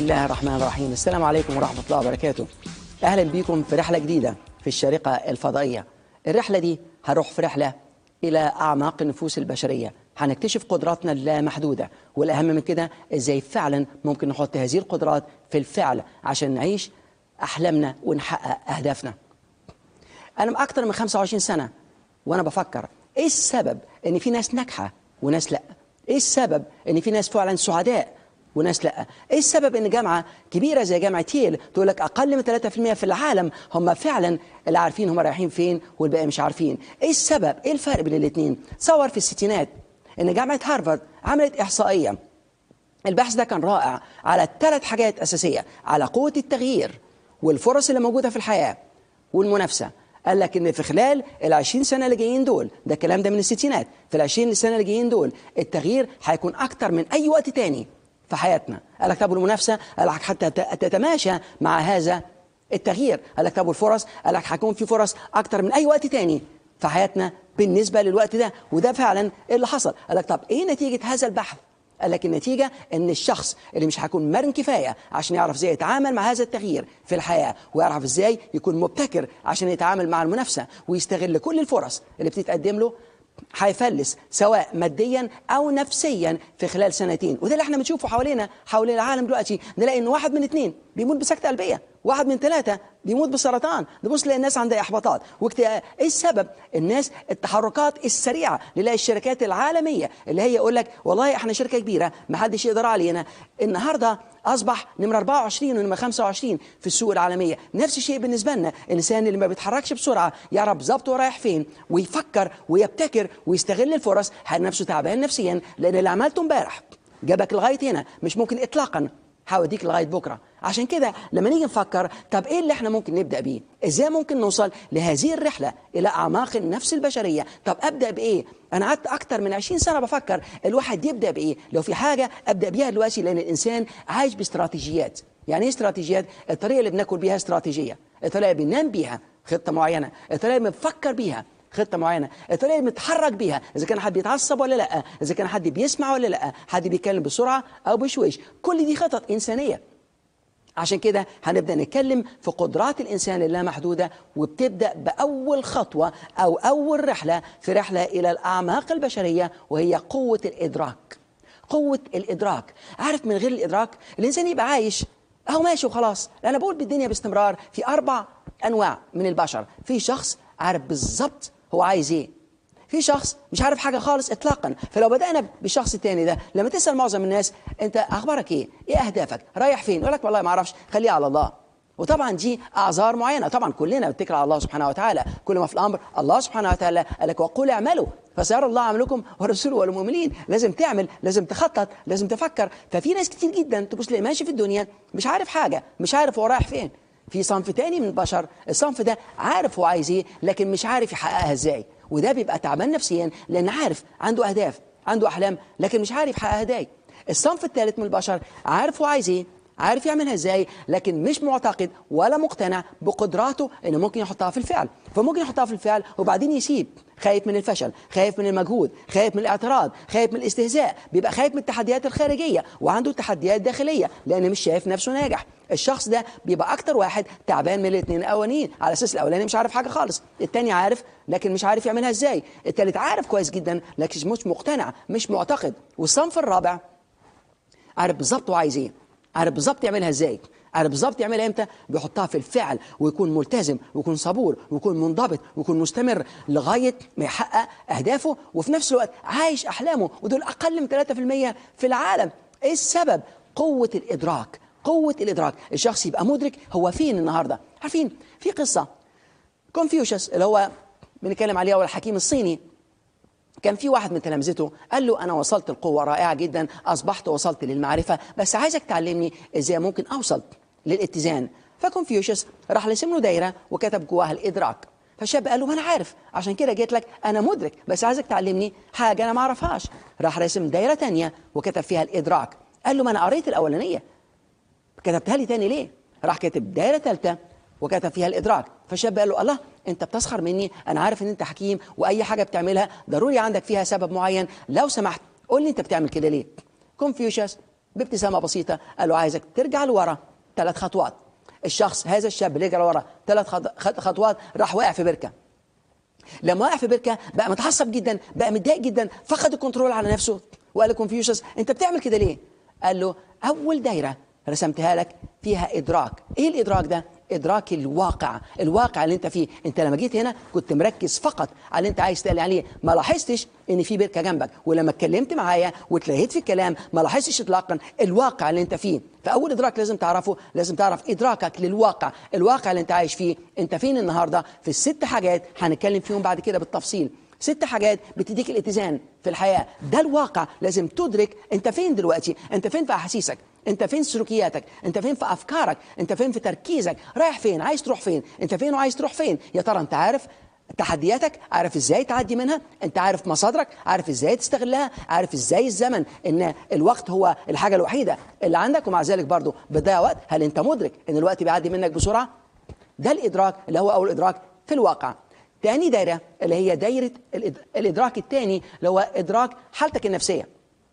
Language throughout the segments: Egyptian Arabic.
الله الرحمن الرحيم السلام عليكم ورحمة الله وبركاته أهلا بكم في رحلة جديدة في الشارقة الفضائية الرحلة دي هنروح في رحلة إلى أعماق النفوس البشرية هنكتشف قدراتنا اللامحدودة والأهم من كده إزاي فعلا ممكن نحط هذه القدرات في الفعل عشان نعيش أحلامنا ونحقق أهدافنا أنا من أكتر من 25 سنة وأنا بفكر إيه السبب إن في ناس ناجحة وناس لأ إيه السبب إن في ناس فعلا سعداء وناس لا ايه السبب ان جامعه كبيره زي جامعه ييل تقول لك اقل من 3% في العالم هم فعلا اللي عارفين هم رايحين فين والباقي مش عارفين ايه السبب ايه الفرق بين الاثنين تصور في الستينات ان جامعه هارفارد عملت احصائيه البحث ده كان رائع على ثلاث حاجات اساسيه على قوه التغيير والفرص اللي موجوده في الحياه والمنافسه قال لك ان في خلال ال 20 سنه اللي جايين دول ده الكلام ده من الستينات في ال 20 سنه اللي جايين دول التغيير هيكون اكتر من اي وقت تاني في حياتنا قال لك طب المنافسه قال لك حتى تتماشى مع هذا التغيير قال لك طب الفرص قال لك هيكون في فرص اكتر من اي وقت تاني في حياتنا بالنسبه للوقت ده وده فعلا اللي حصل قال لك طب ايه نتيجه هذا البحث قال لك النتيجة ان الشخص اللي مش هيكون مرن كفاية عشان يعرف ازاي يتعامل مع هذا التغيير في الحياة ويعرف ازاي يكون مبتكر عشان يتعامل مع المنافسة ويستغل كل الفرص اللي بتتقدم له هيفلس سواء ماديا او نفسيا في خلال سنتين وده اللي احنا بنشوفه حوالينا حوالين العالم دلوقتي نلاقي ان واحد من اثنين بيموت بسكته قلبيه واحد من ثلاثه بيموت بسرطان نبص نلاقي الناس عندها احباطات واكتئاب ايه السبب الناس التحركات السريعه نلاقي الشركات العالميه اللي هي يقول لك والله احنا شركه كبيره ما حدش يقدر علينا النهارده اصبح نمره 24 ونمره 25 في السوق العالميه نفس الشيء بالنسبه لنا الانسان اللي ما بيتحركش بسرعه يعرف بالظبط هو رايح فين ويفكر ويبتكر ويستغل الفرص هل نفسه تعبان نفسيا لان اللي عملته امبارح جابك لغايه هنا مش ممكن اطلاقا هوديك لغايه بكره عشان كده لما نيجي نفكر طب ايه اللي احنا ممكن نبدا بيه ازاي ممكن نوصل لهذه الرحله الى اعماق النفس البشريه طب ابدا بايه انا قعدت اكتر من 20 سنه بفكر الواحد يبدا بايه لو في حاجه ابدا بيها دلوقتي لان الانسان عايش باستراتيجيات يعني ايه استراتيجيات الطريقه اللي بناكل بيها استراتيجيه الطريقه اللي بننام بيها خطه معينه الطريقه اللي بنفكر بيها خطه معينه الطريقه اللي بنتحرك بيها اذا كان حد بيتعصب ولا لا اذا كان حد بيسمع ولا لا حد بيتكلم بسرعه او بشويش كل دي خطط انسانيه عشان كده هنبدا نتكلم في قدرات الانسان اللامحدوده وبتبدا باول خطوه او اول رحله في رحله الى الاعماق البشريه وهي قوه الادراك قوه الادراك عارف من غير الادراك الانسان يبقى عايش اهو ماشي وخلاص انا بقول بالدنيا باستمرار في اربع انواع من البشر في شخص عارف بالظبط هو عايز ايه في شخص مش عارف حاجه خالص اطلاقا فلو بدانا بالشخص الثاني ده لما تسال معظم الناس انت اخبارك ايه ايه اهدافك رايح فين يقول لك والله ما اعرفش خليها على الله وطبعا دي اعذار معينه طبعا كلنا بنتكل على الله سبحانه وتعالى كل ما في الامر الله سبحانه وتعالى قال لك وقول اعملوا فسيرى الله عملكم ورسوله والمؤمنين لازم تعمل لازم تخطط لازم تفكر ففي ناس كتير جدا تبص لي ماشي في الدنيا مش عارف حاجه مش عارف هو رايح فين في صنف تاني من البشر الصنف ده عارف هو عايز ايه لكن مش عارف يحققها ازاي وده بيبقى تعبان نفسيا لان عارف عنده اهداف عنده احلام لكن مش عارف يحققها ازاي الصنف الثالث من البشر عارف هو عايز ايه عارف يعملها ازاي لكن مش معتقد ولا مقتنع بقدراته انه ممكن يحطها في الفعل فممكن يحطها في الفعل وبعدين يسيب خايف من الفشل خايف من المجهود خايف من الاعتراض خايف من الاستهزاء بيبقى خايف من التحديات الخارجيه وعنده تحديات داخليه لان مش شايف نفسه ناجح الشخص ده بيبقى اكتر واحد تعبان من الاثنين الاولانيين على اساس الاولاني مش عارف حاجه خالص الثاني عارف لكن مش عارف يعملها ازاي الثالث عارف كويس جدا لكن مش مقتنع مش معتقد والصنف الرابع عارف بالظبط هو عايز ايه عارف بالظبط يعملها ازاي عارف بالظبط يعملها امتى بيحطها في الفعل ويكون ملتزم ويكون صبور ويكون منضبط ويكون مستمر لغايه ما يحقق اهدافه وفي نفس الوقت عايش احلامه ودول اقل من 3% في العالم ايه السبب قوه الادراك قوه الادراك الشخص يبقى مدرك هو فين النهارده عارفين في قصه كونفيوشس اللي هو بنتكلم عليه هو الحكيم الصيني كان في واحد من تلامذته قال له انا وصلت القوه رائعه جدا اصبحت وصلت للمعرفه بس عايزك تعلمني ازاي ممكن اوصل للاتزان فكونفيوشس راح رسم له دايره وكتب جواها الادراك فالشاب قال له ما انا عارف عشان كده جيت لك انا مدرك بس عايزك تعلمني حاجه انا ما اعرفهاش راح رسم دايره تانية وكتب فيها الادراك قال له ما انا قريت الاولانيه كتبتها لي تاني ليه راح كاتب دايره ثالثه وكتب فيها الادراك فالشاب قال له الله انت بتسخر مني انا عارف ان انت حكيم واي حاجه بتعملها ضروري عندك فيها سبب معين لو سمحت قول لي انت بتعمل كده ليه كونفيوشس بابتسامه بسيطه قال له عايزك ترجع لورا ثلاث خطوات الشخص هذا الشاب اللي رجع لورا ثلاث خطوات راح واقع في بركه لما وقع في بركه بقى متعصب جدا بقى متضايق جدا فقد الكنترول على نفسه وقال لكونفيوشس انت بتعمل كده ليه قال له اول دايره رسمتها لك فيها ادراك ايه الادراك ده ادراك الواقع الواقع اللي انت فيه انت لما جيت هنا كنت مركز فقط على اللي انت عايز تقلي عليه ما لاحظتش ان في بركه جنبك ولما اتكلمت معايا وتلهيت في الكلام ما لاحظتش اطلاقا الواقع اللي انت فيه فاول ادراك لازم تعرفه لازم تعرف ادراكك للواقع الواقع اللي انت عايش فيه انت فين النهارده في الست حاجات هنتكلم فيهم بعد كده بالتفصيل ست حاجات بتديك الاتزان في الحياه ده الواقع لازم تدرك انت فين دلوقتي انت فين في احاسيسك انت فين في سلوكياتك انت فين في افكارك انت فين في تركيزك رايح فين عايز تروح فين انت فين وعايز تروح فين يا ترى انت عارف تحدياتك عارف ازاي تعدي منها انت عارف مصادرك عارف ازاي تستغلها عارف ازاي الزمن ان الوقت هو الحاجه الوحيده اللي عندك ومع ذلك برضه بتضيع وقت هل انت مدرك ان الوقت بيعدي منك بسرعه ده الادراك اللي هو اول ادراك في الواقع تاني دايره اللي هي دايره الادراك الثاني اللي هو ادراك حالتك النفسيه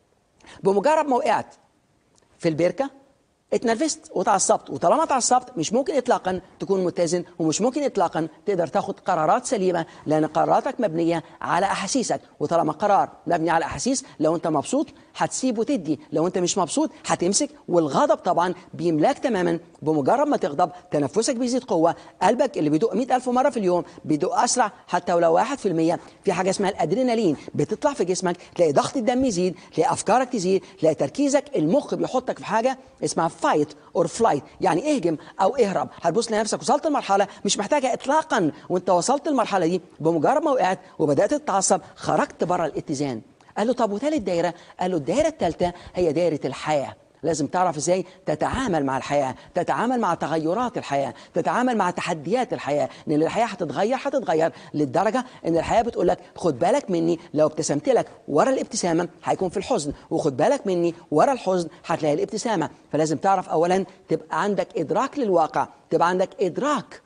بمجرد ما وقعت في البركه اتنرفزت وتعصبت وطالما تعصبت مش ممكن اطلاقا تكون متزن ومش ممكن اطلاقا تقدر تاخد قرارات سليمه لان قراراتك مبنيه على احاسيسك وطالما قرار مبني على احاسيس لو انت مبسوط هتسيب وتدي لو انت مش مبسوط هتمسك والغضب طبعا بيملاك تماما بمجرد ما تغضب تنفسك بيزيد قوه قلبك اللي بيدق 100000 مره في اليوم بيدق اسرع حتى ولو 1% في حاجه اسمها الادرينالين بتطلع في جسمك تلاقي ضغط الدم يزيد تلاقي افكارك تزيد تلاقي تركيزك المخ بيحطك في حاجه اسمها فايت اور فلايت يعني اهجم او اهرب هتبص لنفسك وصلت لمرحله مش محتاجه اطلاقا وانت وصلت المرحله دي بمجرد ما وقعت وبدات تتعصب خرجت بره الاتزان قال له طب وثالث دايره قال له الدايره الثالثه هي دايره الحياه لازم تعرف ازاي تتعامل مع الحياه تتعامل مع تغيرات الحياه تتعامل مع تحديات الحياه لان الحياه هتتغير هتتغير للدرجه ان الحياه بتقول لك خد بالك مني لو ابتسمت لك ورا الابتسامه هيكون في الحزن وخد بالك مني ورا الحزن هتلاقي الابتسامه فلازم تعرف اولا تبقى عندك ادراك للواقع تبقى عندك ادراك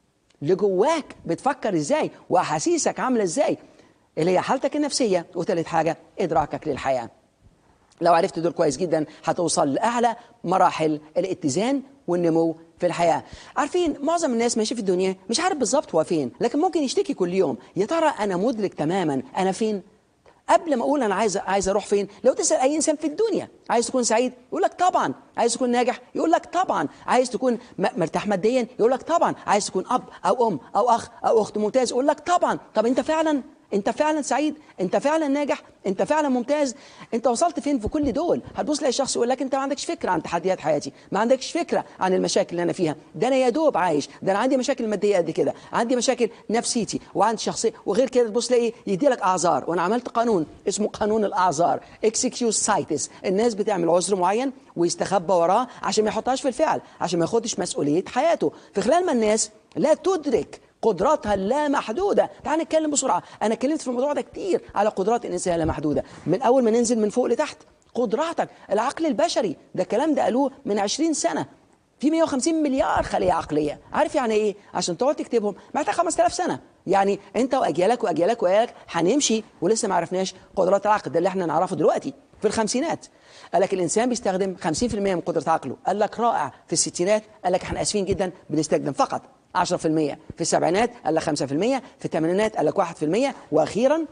لجواك بتفكر ازاي واحاسيسك عامله ازاي اللي هي حالتك النفسيه وثالث حاجه ادراكك للحياه لو عرفت دول كويس جدا هتوصل لاعلى مراحل الاتزان والنمو في الحياه عارفين معظم الناس ماشي في الدنيا مش عارف بالظبط هو فين لكن ممكن يشتكي كل يوم يا ترى انا مدرك تماما انا فين قبل ما اقول انا عايز عايز اروح فين لو تسال اي انسان في الدنيا عايز تكون سعيد يقول لك طبعا عايز تكون ناجح يقول لك طبعا عايز تكون مرتاح ماديا يقول لك طبعا عايز تكون اب او ام او اخ او اخت ممتاز يقول لك طبعا طب انت فعلا انت فعلا سعيد انت فعلا ناجح انت فعلا ممتاز انت وصلت فين في كل دول هتبص تلاقي شخص يقول لك انت ما عندكش فكره عن تحديات حياتي ما عندكش فكره عن المشاكل اللي انا فيها ده انا يا دوب عايش ده انا عندي مشاكل ماديه قد كده عندي مشاكل نفسيتي وعندي شخصيه وغير كده تبص تلاقي يدي لك اعذار وانا عملت قانون اسمه قانون الاعذار اكسكيوز سايتس الناس بتعمل عذر معين ويستخبى وراه عشان ما يحطهاش في الفعل عشان ما ياخدش مسؤوليه حياته في خلال ما الناس لا تدرك قدراتها اللامحدودة تعال نتكلم بسرعة أنا اتكلمت في الموضوع ده كتير على قدرات الإنسان اللامحدودة من أول ما ننزل من فوق لتحت قدراتك العقل البشري ده الكلام ده قالوه من 20 سنة في 150 مليار خلية عقلية عارف يعني ايه عشان تقعد تكتبهم محتاج 5000 سنة يعني انت واجيالك واجيالك واجيالك هنمشي ولسه ما عرفناش قدرات العقل ده اللي احنا نعرفه دلوقتي في الخمسينات قال لك الانسان بيستخدم 50% من قدره عقله قال لك رائع في الستينات قال لك احنا اسفين جدا بنستخدم فقط 10% في السبعينات قال لك 5% في الثمانينات قال لك 1% واخيرا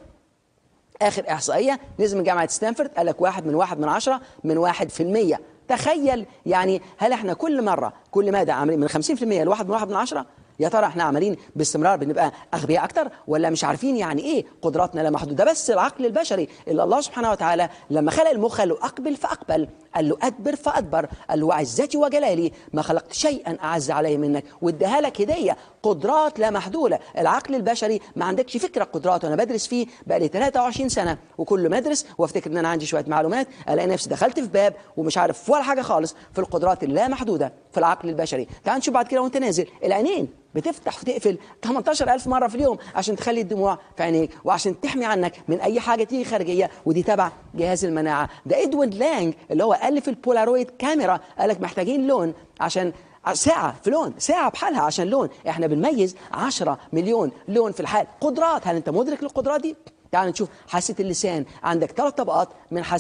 اخر احصائيه نزل من جامعه ستانفورد قال لك واحد من واحد من عشرة من واحد في المية تخيل يعني هل احنا كل مره كل ماده عاملين من 50% لواحد من واحد من عشرة يا ترى احنا عمالين باستمرار بنبقى اغبياء اكتر ولا مش عارفين يعني ايه قدراتنا لا محدوده بس العقل البشري اللي الله سبحانه وتعالى لما خلق المخ قال له اقبل فاقبل قال له ادبر فادبر قال له وعزتي وجلالي ما خلقت شيئا اعز علي منك واداها لك هديه قدرات لا محدوده العقل البشري ما عندكش فكره قدراته انا بدرس فيه بقى لي 23 سنه وكل ما ادرس وافتكر ان انا عندي شويه معلومات الاقي نفسي دخلت في باب ومش عارف ولا حاجه خالص في القدرات اللا محدوده في العقل البشري تعال نشوف بعد كده وانت نازل العينين بتفتح وتقفل 18000 مرة في اليوم عشان تخلي الدموع في عينيك وعشان تحمي عنك من أي حاجة تيجي خارجية ودي تبع جهاز المناعة ده إدوين لانج اللي هو ألف البولارويد كاميرا قال لك محتاجين لون عشان ساعة في لون ساعة بحالها عشان لون احنا بنميز 10 مليون لون في الحال قدرات هل انت مدرك للقدرات دي؟ تعال نشوف حاسة اللسان عندك ثلاث طبقات من حاسة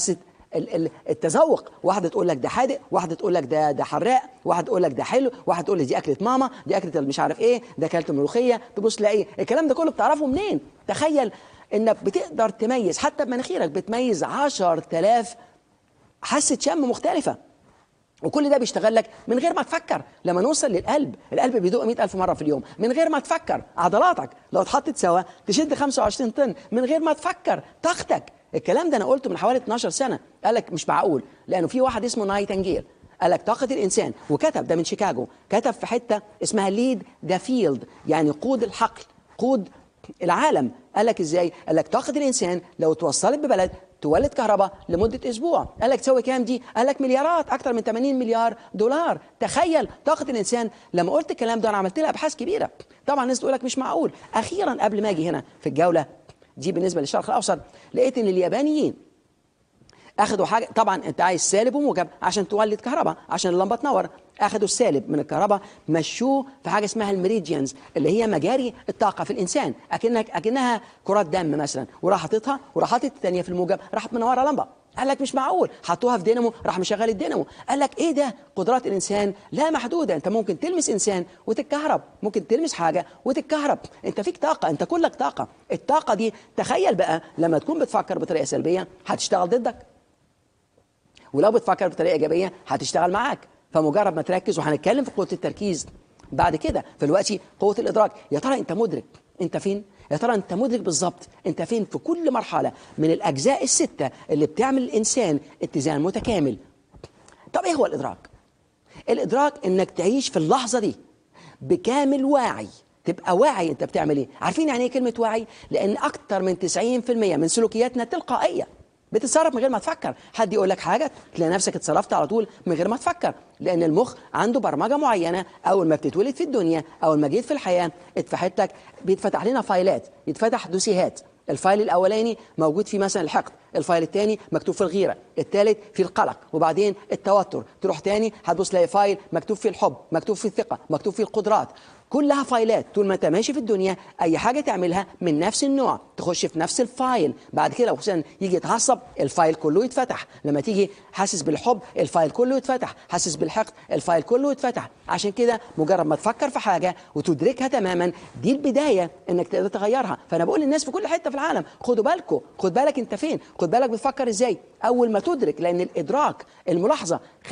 ال- ال- التذوق واحده تقول لك ده حادق واحده تقول لك ده ده حراق واحده تقول لك ده حلو واحده تقول لك دي اكله ماما دي اكله مش عارف ايه ده اكلت ملوخيه تبص تلاقي الكلام ده كله بتعرفه منين تخيل انك بتقدر تميز حتى بمناخيرك بتميز 10000 حاسه شم مختلفه وكل ده بيشتغل لك من غير ما تفكر لما نوصل للقلب القلب بيدق 100 ألف مرة في اليوم من غير ما تفكر عضلاتك لو اتحطت سوا تشد 25 طن من غير ما تفكر طاقتك الكلام ده أنا قلته من حوالي 12 سنة قال لك مش معقول لأنه في واحد اسمه نايتنجيل قال لك طاقة الإنسان وكتب ده من شيكاغو كتب في حتة اسمها ليد ذا فيلد يعني قود الحقل قود العالم قال لك ازاي قال لك طاقه الانسان لو توصلت ببلد تولد كهرباء لمده اسبوع قال لك تسوي كام دي قال لك مليارات اكتر من 80 مليار دولار تخيل طاقه الانسان لما قلت الكلام ده انا عملت لها ابحاث كبيره طبعا الناس تقول لك مش معقول اخيرا قبل ما اجي هنا في الجوله دي بالنسبه للشرق الاوسط لقيت ان اليابانيين اخذوا حاجه طبعا انت عايز سالب وموجب عشان تولد كهرباء عشان اللمبه تنور اخذوا السالب من الكهرباء مشوه في حاجه اسمها المريديانز اللي هي مجاري الطاقه في الانسان اكنك اكنها كرات دم مثلا وراح حاططها وراح حاطط الثانيه في الموجب راحت منوره لمبه قال لك مش معقول حطوها في دينامو راح مشغل الدينامو قال لك ايه ده قدرات الانسان لا محدوده انت ممكن تلمس انسان وتتكهرب ممكن تلمس حاجه وتتكهرب انت فيك طاقه انت كلك طاقه الطاقه دي تخيل بقى لما تكون بتفكر بطريقه سلبيه هتشتغل ضدك ولو بتفكر بطريقه ايجابيه هتشتغل معاك فمجرد ما تركز وهنتكلم في قوه التركيز بعد كده فدلوقتي قوه الادراك يا ترى انت مدرك انت فين يا ترى انت مدرك بالظبط انت فين في كل مرحله من الاجزاء السته اللي بتعمل الانسان اتزان متكامل طب ايه هو الادراك الادراك انك تعيش في اللحظه دي بكامل وعي تبقى واعي انت بتعمل ايه عارفين يعني ايه كلمه واعي لان اكتر من 90% من سلوكياتنا تلقائيه بتتصرف من غير ما تفكر حد يقول لك حاجه تلاقي نفسك اتصرفت على طول من غير ما تفكر لان المخ عنده برمجه معينه اول ما بتتولد في الدنيا اول ما جيت في الحياه اتفتح لك بيتفتح لنا فايلات يتفتح دوسيهات الفايل الاولاني موجود فيه مثلا الحقد الفايل الثاني مكتوب في الغيره الثالث في القلق وبعدين التوتر تروح تاني هتبص تلاقي فايل مكتوب فيه الحب مكتوب فيه الثقه مكتوب فيه القدرات كلها فايلات طول ما انت ماشي في الدنيا اي حاجه تعملها من نفس النوع تخش في نفس الفايل بعد كده لو مثلا يجي يتعصب الفايل كله يتفتح لما تيجي حاسس بالحب الفايل كله يتفتح حاسس بالحقد الفايل كله يتفتح عشان كده مجرد ما تفكر في حاجه وتدركها تماما دي البدايه انك تقدر تغيرها فانا بقول للناس في كل حته في العالم خدوا بالكم خد بالك انت فين خد بالك بتفكر ازاي اول ما تدرك لان الادراك الملاحظه 50%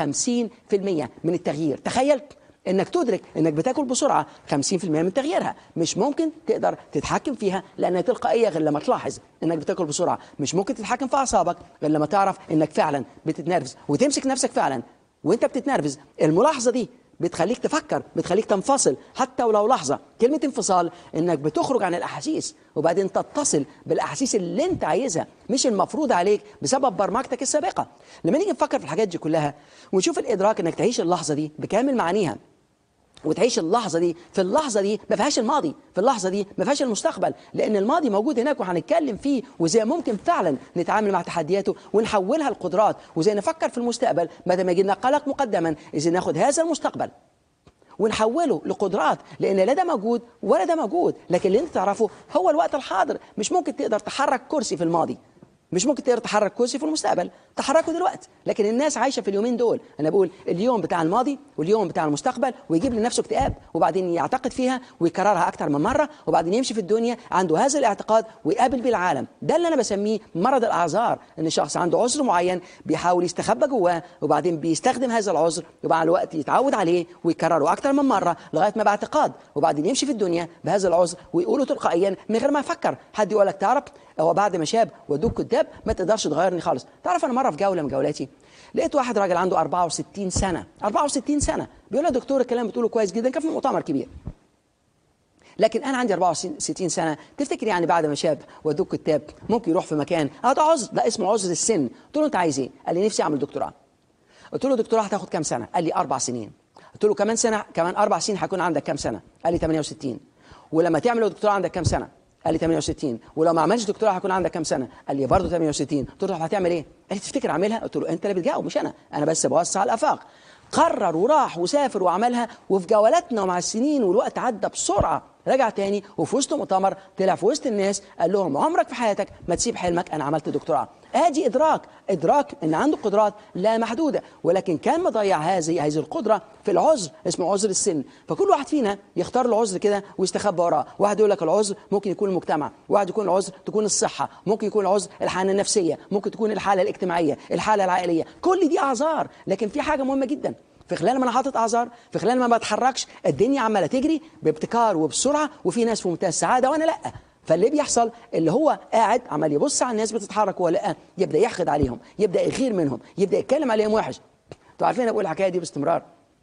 من التغيير تخيل انك تدرك انك بتاكل بسرعه 50% من تغييرها مش ممكن تقدر تتحكم فيها لانها تلقائيه غير لما تلاحظ انك بتاكل بسرعه مش ممكن تتحكم في اعصابك غير لما تعرف انك فعلا بتتنرفز وتمسك نفسك فعلا وانت بتتنرفز الملاحظه دي بتخليك تفكر بتخليك تنفصل حتى ولو لحظه كلمه انفصال انك بتخرج عن الاحاسيس وبعدين تتصل بالاحاسيس اللي انت عايزها مش المفروض عليك بسبب برمجتك السابقه لما نيجي نفكر في الحاجات دي كلها ونشوف الادراك انك تعيش اللحظه دي بكامل معانيها وتعيش اللحظه دي في اللحظه دي ما فيهاش الماضي في اللحظه دي ما فيهاش المستقبل لان الماضي موجود هناك وهنتكلم فيه وازاي ممكن فعلا نتعامل مع تحدياته ونحولها لقدرات وازاي نفكر في المستقبل بدل ما يجي لنا قلق مقدما ازاي ناخد هذا المستقبل ونحوله لقدرات لان لا ده موجود ولا ده موجود لكن اللي انت تعرفه هو الوقت الحاضر مش ممكن تقدر تحرك كرسي في الماضي مش ممكن تقدر تحرك كرسي في المستقبل تحركه دلوقتي لكن الناس عايشه في اليومين دول انا بقول اليوم بتاع الماضي واليوم بتاع المستقبل ويجيب لنفسه اكتئاب وبعدين يعتقد فيها ويكررها اكتر من مره وبعدين يمشي في الدنيا عنده هذا الاعتقاد ويقابل بيه العالم ده اللي انا بسميه مرض الاعذار ان الشخص عنده عذر معين بيحاول يستخبى جواه وبعدين بيستخدم هذا العذر ومع الوقت يتعود عليه ويكرره اكتر من مره لغايه ما باعتقاد وبعدين يمشي في الدنيا بهذا العذر ويقوله تلقائيا من غير ما يفكر حد يقول لك تعرف هو بعد ما شاب ودوك كداب ما تقدرش تغيرني خالص تعرف انا مره في جوله من جولاتي لقيت واحد راجل عنده 64 سنه 64 سنه بيقول له دكتور الكلام بتقوله كويس جدا كان في مؤتمر كبير لكن انا عندي 64 سنه تفتكر يعني بعد ما شاب ودوك كتاب ممكن يروح في مكان هذا عذر ده اسمه عذر السن قلت له انت عايز ايه قال لي نفسي اعمل دكتوراه قلت له دكتوراه هتاخد كام سنه قال لي اربع سنين قلت له كمان سنه كمان اربع سنين هيكون عندك كام سنه قال لي 68 ولما تعمل دكتوراه عندك كام سنه قال لي 68 ولو ما عملش دكتوراه هيكون عندك كام سنه قال لي برضه 68 قلت له طب هتعمل ايه قال لي تفتكر اعملها قلت له انت اللي بتجاوب مش انا انا بس بوسع الافاق قرر وراح وسافر وعملها وفي جولاتنا ومع السنين والوقت عدى بسرعه رجع تاني وفي وسط مؤتمر طلع في وسط الناس قال لهم عمرك في حياتك ما تسيب حلمك انا عملت دكتوراه ادي ادراك ادراك ان عنده قدرات لا محدوده ولكن كان مضيع هذه هذه القدره في العذر اسمه عذر السن فكل واحد فينا يختار العذر كده ويستخبى وراه واحد يقول لك العذر ممكن يكون المجتمع واحد يكون العذر تكون الصحه ممكن يكون العذر الحاله النفسيه ممكن تكون الحاله الاجتماعيه الحاله العائليه كل دي اعذار لكن في حاجه مهمه جدا في خلال ما انا حاطط اعذار في خلال ما بتحركش الدنيا عماله تجري بابتكار وبسرعه وفي ناس في منتهى السعاده وانا لا فاللي بيحصل اللي هو قاعد عمال يبص على الناس بتتحرك وهو لا يبدا يحقد عليهم يبدا يغير منهم يبدا يتكلم عليهم وحش انتوا عارفين انا بقول الحكايه دي باستمرار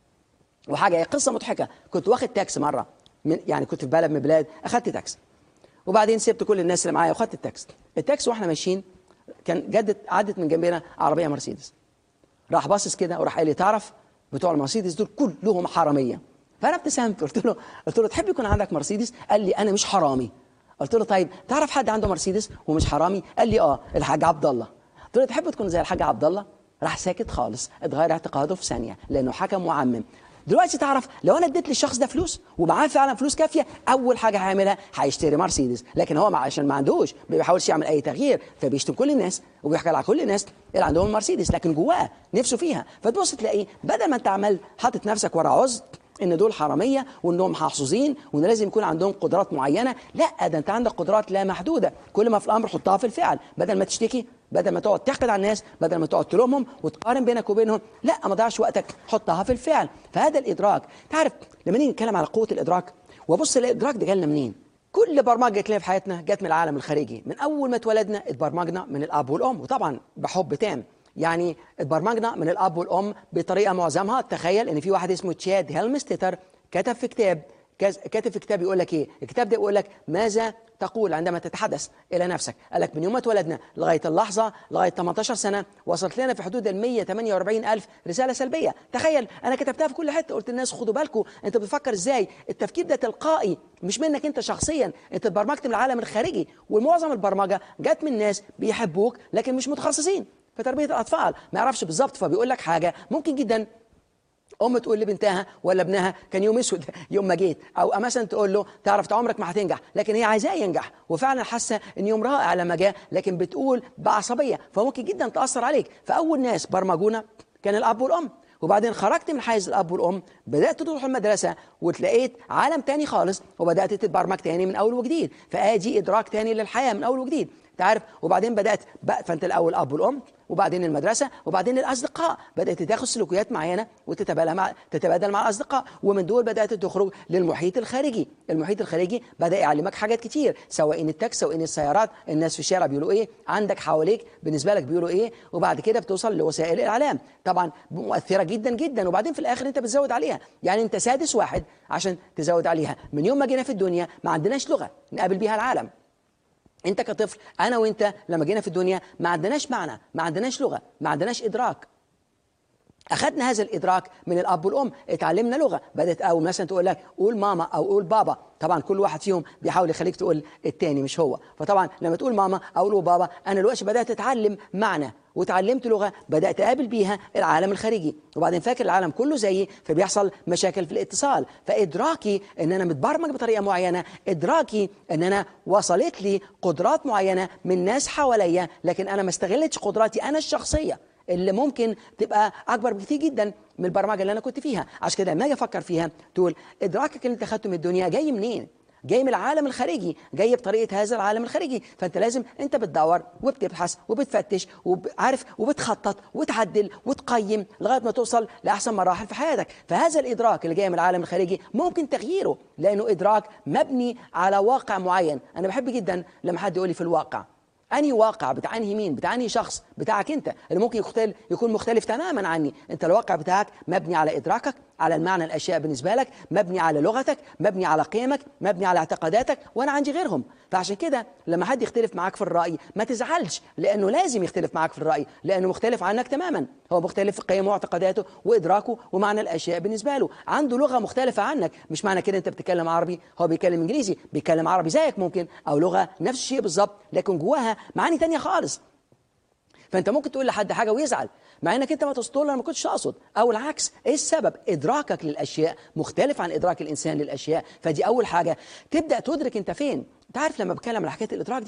وحاجه هي قصه مضحكه كنت واخد تاكس مره من يعني كنت في بلد من البلاد اخدت تاكس وبعدين سبت كل الناس اللي معايا واخدت التاكس التاكس واحنا ماشيين كان جدت عدت من جنبنا عربيه مرسيدس راح باصص كده وراح قال لي تعرف بتوع المرسيدس دول كلهم حراميه فانا ابتسمت قلت له قلت له تحب يكون عندك مرسيدس قال لي انا مش حرامي قلت له طيب تعرف حد عنده مرسيدس ومش حرامي قال لي اه الحاج عبد الله قلت له تحب تكون زي الحاج عبد الله راح ساكت خالص اتغير اعتقاده في ثانيه لانه حكم وعمم دلوقتي تعرف لو انا اديت للشخص ده فلوس ومعاه فعلا فلوس كافيه اول حاجه هيعملها هيشتري مرسيدس لكن هو عشان ما عندوش ما بيحاولش يعمل اي تغيير فبيشتم كل الناس وبيحكي على كل الناس اللي عندهم مرسيدس لكن جواه نفسه فيها فتبص تلاقيه بدل ما انت عمال حاطط نفسك ورا عذر ان دول حراميه وانهم محظوظين وان لازم يكون عندهم قدرات معينه لا ده انت عندك قدرات لا محدوده كل ما في الامر حطها في الفعل بدل ما تشتكي بدل ما تقعد تحقد على الناس بدل ما تقعد تلومهم وتقارن بينك وبينهم لا ما تضيعش وقتك حطها في الفعل فهذا الادراك تعرف لما نيجي نتكلم على قوه الادراك وبص الادراك ده جالنا منين كل برمجه جت لنا في حياتنا جت من العالم الخارجي من اول ما اتولدنا اتبرمجنا من الاب والام وطبعا بحب تام يعني اتبرمجنا من الاب والام بطريقه معظمها تخيل ان في واحد اسمه تشاد هيلمستيتر كتب في كتاب كاتب في كتاب يقول لك ايه الكتاب ده يقول لك ماذا تقول عندما تتحدث الى نفسك قال لك من يوم ما اتولدنا لغايه اللحظه لغايه 18 سنه وصلت لنا في حدود ال 148 الف رساله سلبيه تخيل انا كتبتها في كل حته قلت للناس خدوا بالكم انت بتفكر ازاي التفكير ده تلقائي مش منك انت شخصيا انت اتبرمجت من العالم الخارجي ومعظم البرمجه جت من ناس بيحبوك لكن مش متخصصين في تربيه الاطفال ما يعرفش بالظبط فبيقول لك حاجه ممكن جدا ام تقول لبنتها ولا ابنها كان يوم اسود يوم ما جيت او مثلا تقول له تعرف عمرك ما هتنجح لكن هي عايزاه ينجح وفعلا حاسه ان يوم رائع لما جاء لكن بتقول بعصبيه فممكن جدا تاثر عليك فاول ناس برمجونا كان الاب والام وبعدين خرجت من حيز الاب والام بدات تروح المدرسه وتلاقيت عالم تاني خالص وبدات تتبرمج تاني من اول وجديد فادي ادراك تاني للحياه من اول وجديد انت عارف وبعدين بدات بقى فانت الاول الاب والام وبعدين المدرسه وبعدين الاصدقاء بدات تاخد سلوكيات معينه وتتبادل مع تتبادل مع الاصدقاء ومن دول بدات تخرج للمحيط الخارجي المحيط الخارجي بدا يعلمك حاجات كتير سواء التاكس سواء السيارات الناس في الشارع بيقولوا ايه عندك حواليك بالنسبه لك بيقولوا ايه وبعد كده بتوصل لوسائل الاعلام طبعا مؤثره جدا جدا وبعدين في الاخر انت بتزود عليها يعني انت سادس واحد عشان تزود عليها من يوم ما جينا في الدنيا ما عندناش لغه نقابل بيها العالم انت كطفل انا وانت لما جينا في الدنيا ما عندناش معنى ما عندناش لغه ما عندناش ادراك اخذنا هذا الادراك من الاب والام اتعلمنا لغه بدات او مثلا تقول لك قول ماما او قول بابا طبعا كل واحد فيهم بيحاول يخليك تقول التاني مش هو فطبعا لما تقول ماما او قول بابا انا دلوقتي بدات اتعلم معنى وتعلمت لغه بدات اقابل بيها العالم الخارجي وبعدين فاكر العالم كله زيي فبيحصل مشاكل في الاتصال فادراكي ان انا متبرمج بطريقه معينه ادراكي ان انا وصلت لي قدرات معينه من ناس حواليا لكن انا ما استغلتش قدراتي انا الشخصيه اللي ممكن تبقى اكبر بكثير جدا من البرمجه اللي انا كنت فيها عشان كده لما اجي افكر فيها تقول ادراكك اللي انت اخدته من الدنيا جاي منين جاي من العالم الخارجي جاي بطريقه هذا العالم الخارجي فانت لازم انت بتدور وبتبحث وبتفتش وعارف وبتخطط وتعدل وتقيم لغايه ما توصل لاحسن مراحل في حياتك فهذا الادراك اللي جاي من العالم الخارجي ممكن تغييره لانه ادراك مبني على واقع معين انا بحب جدا لما حد يقول لي في الواقع انهي واقع بتاع انهي مين بتاع انهي شخص بتاعك انت اللي ممكن يختل يكون مختلف تماما عني انت الواقع بتاعك مبني على ادراكك على المعنى الاشياء بالنسبه لك مبني على لغتك مبني على قيمك مبني على اعتقاداتك وانا عندي غيرهم فعشان كده لما حد يختلف معاك في الراي ما تزعلش لانه لازم يختلف معاك في الراي لانه مختلف عنك تماما هو مختلف في قيمه واعتقاداته وادراكه ومعنى الاشياء بالنسبه له عنده لغه مختلفه عنك مش معنى كده انت بتتكلم عربي هو بيتكلم انجليزي بيتكلم عربي زيك ممكن او لغه نفس الشيء بالظبط لكن جواها معاني تانية خالص فانت ممكن تقول لحد حاجه ويزعل مع انك انت ما تقول انا ما كنتش اقصد او العكس ايه السبب ادراكك للاشياء مختلف عن ادراك الانسان للاشياء فدي اول حاجه تبدا تدرك انت فين انت عارف لما بتكلم على حكايه الادراك دي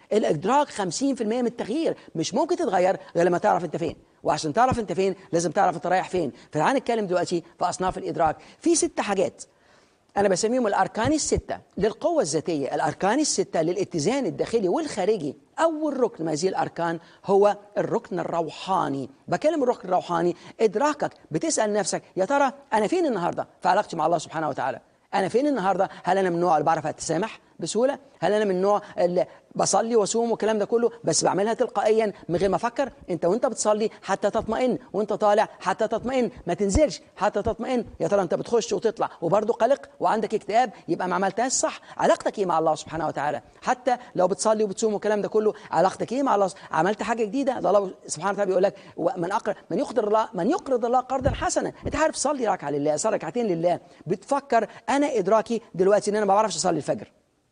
الادراك 50% من التغيير مش ممكن تتغير غير لما تعرف انت فين وعشان تعرف انت فين لازم تعرف انت رايح فين فتعال نتكلم دلوقتي في اصناف الادراك في ست حاجات أنا بسميهم الأركان الستة للقوة الذاتية الأركان الستة للاتزان الداخلي والخارجي أول ركن من هذه الأركان هو الركن الروحاني بكلم الركن الروحاني إدراكك بتسأل نفسك يا ترى أنا فين النهاردة في علاقتي مع الله سبحانه وتعالى أنا فين النهاردة هل أنا من النوع اللي بعرف أتسامح بسهولة هل أنا من النوع اللي بصلي واصوم والكلام ده كله بس بعملها تلقائيا من غير ما افكر انت وانت بتصلي حتى تطمئن وانت طالع حتى تطمئن ما تنزلش حتى تطمئن يا ترى انت بتخش وتطلع وبرضه قلق وعندك اكتئاب يبقى ما عملتهاش صح علاقتك ايه مع الله سبحانه وتعالى حتى لو بتصلي وبتصوم والكلام ده كله علاقتك ايه مع الله عملت حاجه جديده ده الله سبحانه وتعالى بيقول لك من اقرض من يقرض الله من يقرض الله قرضا حسنا انت عارف صلي ركعه لله صلي ركعتين لله بتفكر انا ادراكي دلوقتي ان انا ما بعرفش اصلي الفجر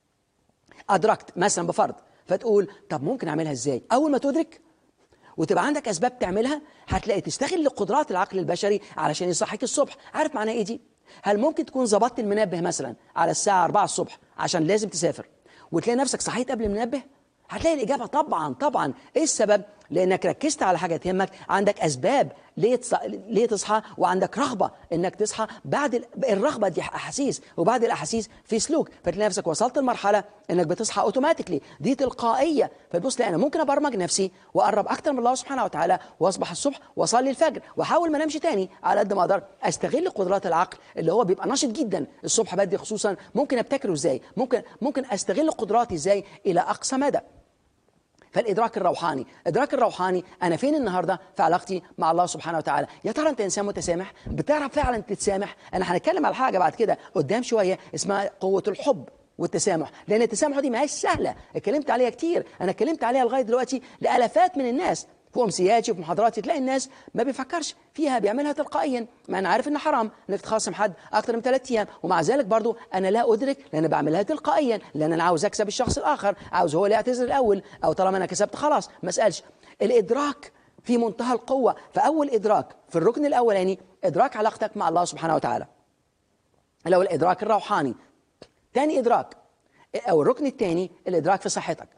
أدركت مثلا بفرض فتقول طب ممكن أعملها إزاي أول ما تدرك وتبقى عندك أسباب تعملها هتلاقي تستغل قدرات العقل البشري علشان يصحيك الصبح عارف معناه إيه دي؟ هل ممكن تكون ظبطت المنبه مثلا على الساعة 4 الصبح عشان لازم تسافر وتلاقي نفسك صحيت قبل المنبه هتلاقي الإجابة طبعا طبعا إيه السبب؟ لأنك ركزت على حاجة تهمك عندك أسباب ليه ليه تصحى وعندك رغبة إنك تصحى بعد ال... الرغبة دي أحاسيس وبعد الأحاسيس في سلوك فتلاقي نفسك وصلت لمرحلة إنك بتصحى أوتوماتيكلي دي تلقائية فتبص لا أنا ممكن أبرمج نفسي وأقرب أكتر من الله سبحانه وتعالى وأصبح الصبح وأصلي الفجر وأحاول ما أنامش تاني على قد ما أقدر أستغل قدرات العقل اللي هو بيبقى نشط جدا الصبح بدري خصوصا ممكن أبتكره إزاي ممكن ممكن أستغل قدراتي إزاي إلى أقصى مدى فالإدراك الروحاني إدراك الروحاني أنا فين النهاردة في علاقتي مع الله سبحانه وتعالى يا ترى أنت إنسان متسامح بتعرف فعلا تتسامح أنا هنتكلم على حاجة بعد كده قدام شوية اسمها قوة الحب والتسامح لان التسامح دي ما هيش سهله اتكلمت عليها كتير انا اتكلمت عليها لغايه دلوقتي لالافات من الناس في امسياتي وفي محاضراتي تلاقي الناس ما بيفكرش فيها بيعملها تلقائيا ما انا عارف ان حرام انك تخاصم حد اكتر من ثلاث ايام ومع ذلك برضو انا لا ادرك لان بعملها تلقائيا لان انا عاوز اكسب الشخص الاخر عاوز هو اللي يعتذر الاول او طالما انا كسبت خلاص ما اسالش الادراك في منتهى القوه فاول ادراك في الركن الاولاني ادراك علاقتك مع الله سبحانه وتعالى اللي هو الادراك الروحاني ثاني ادراك او الركن الثاني الادراك في صحتك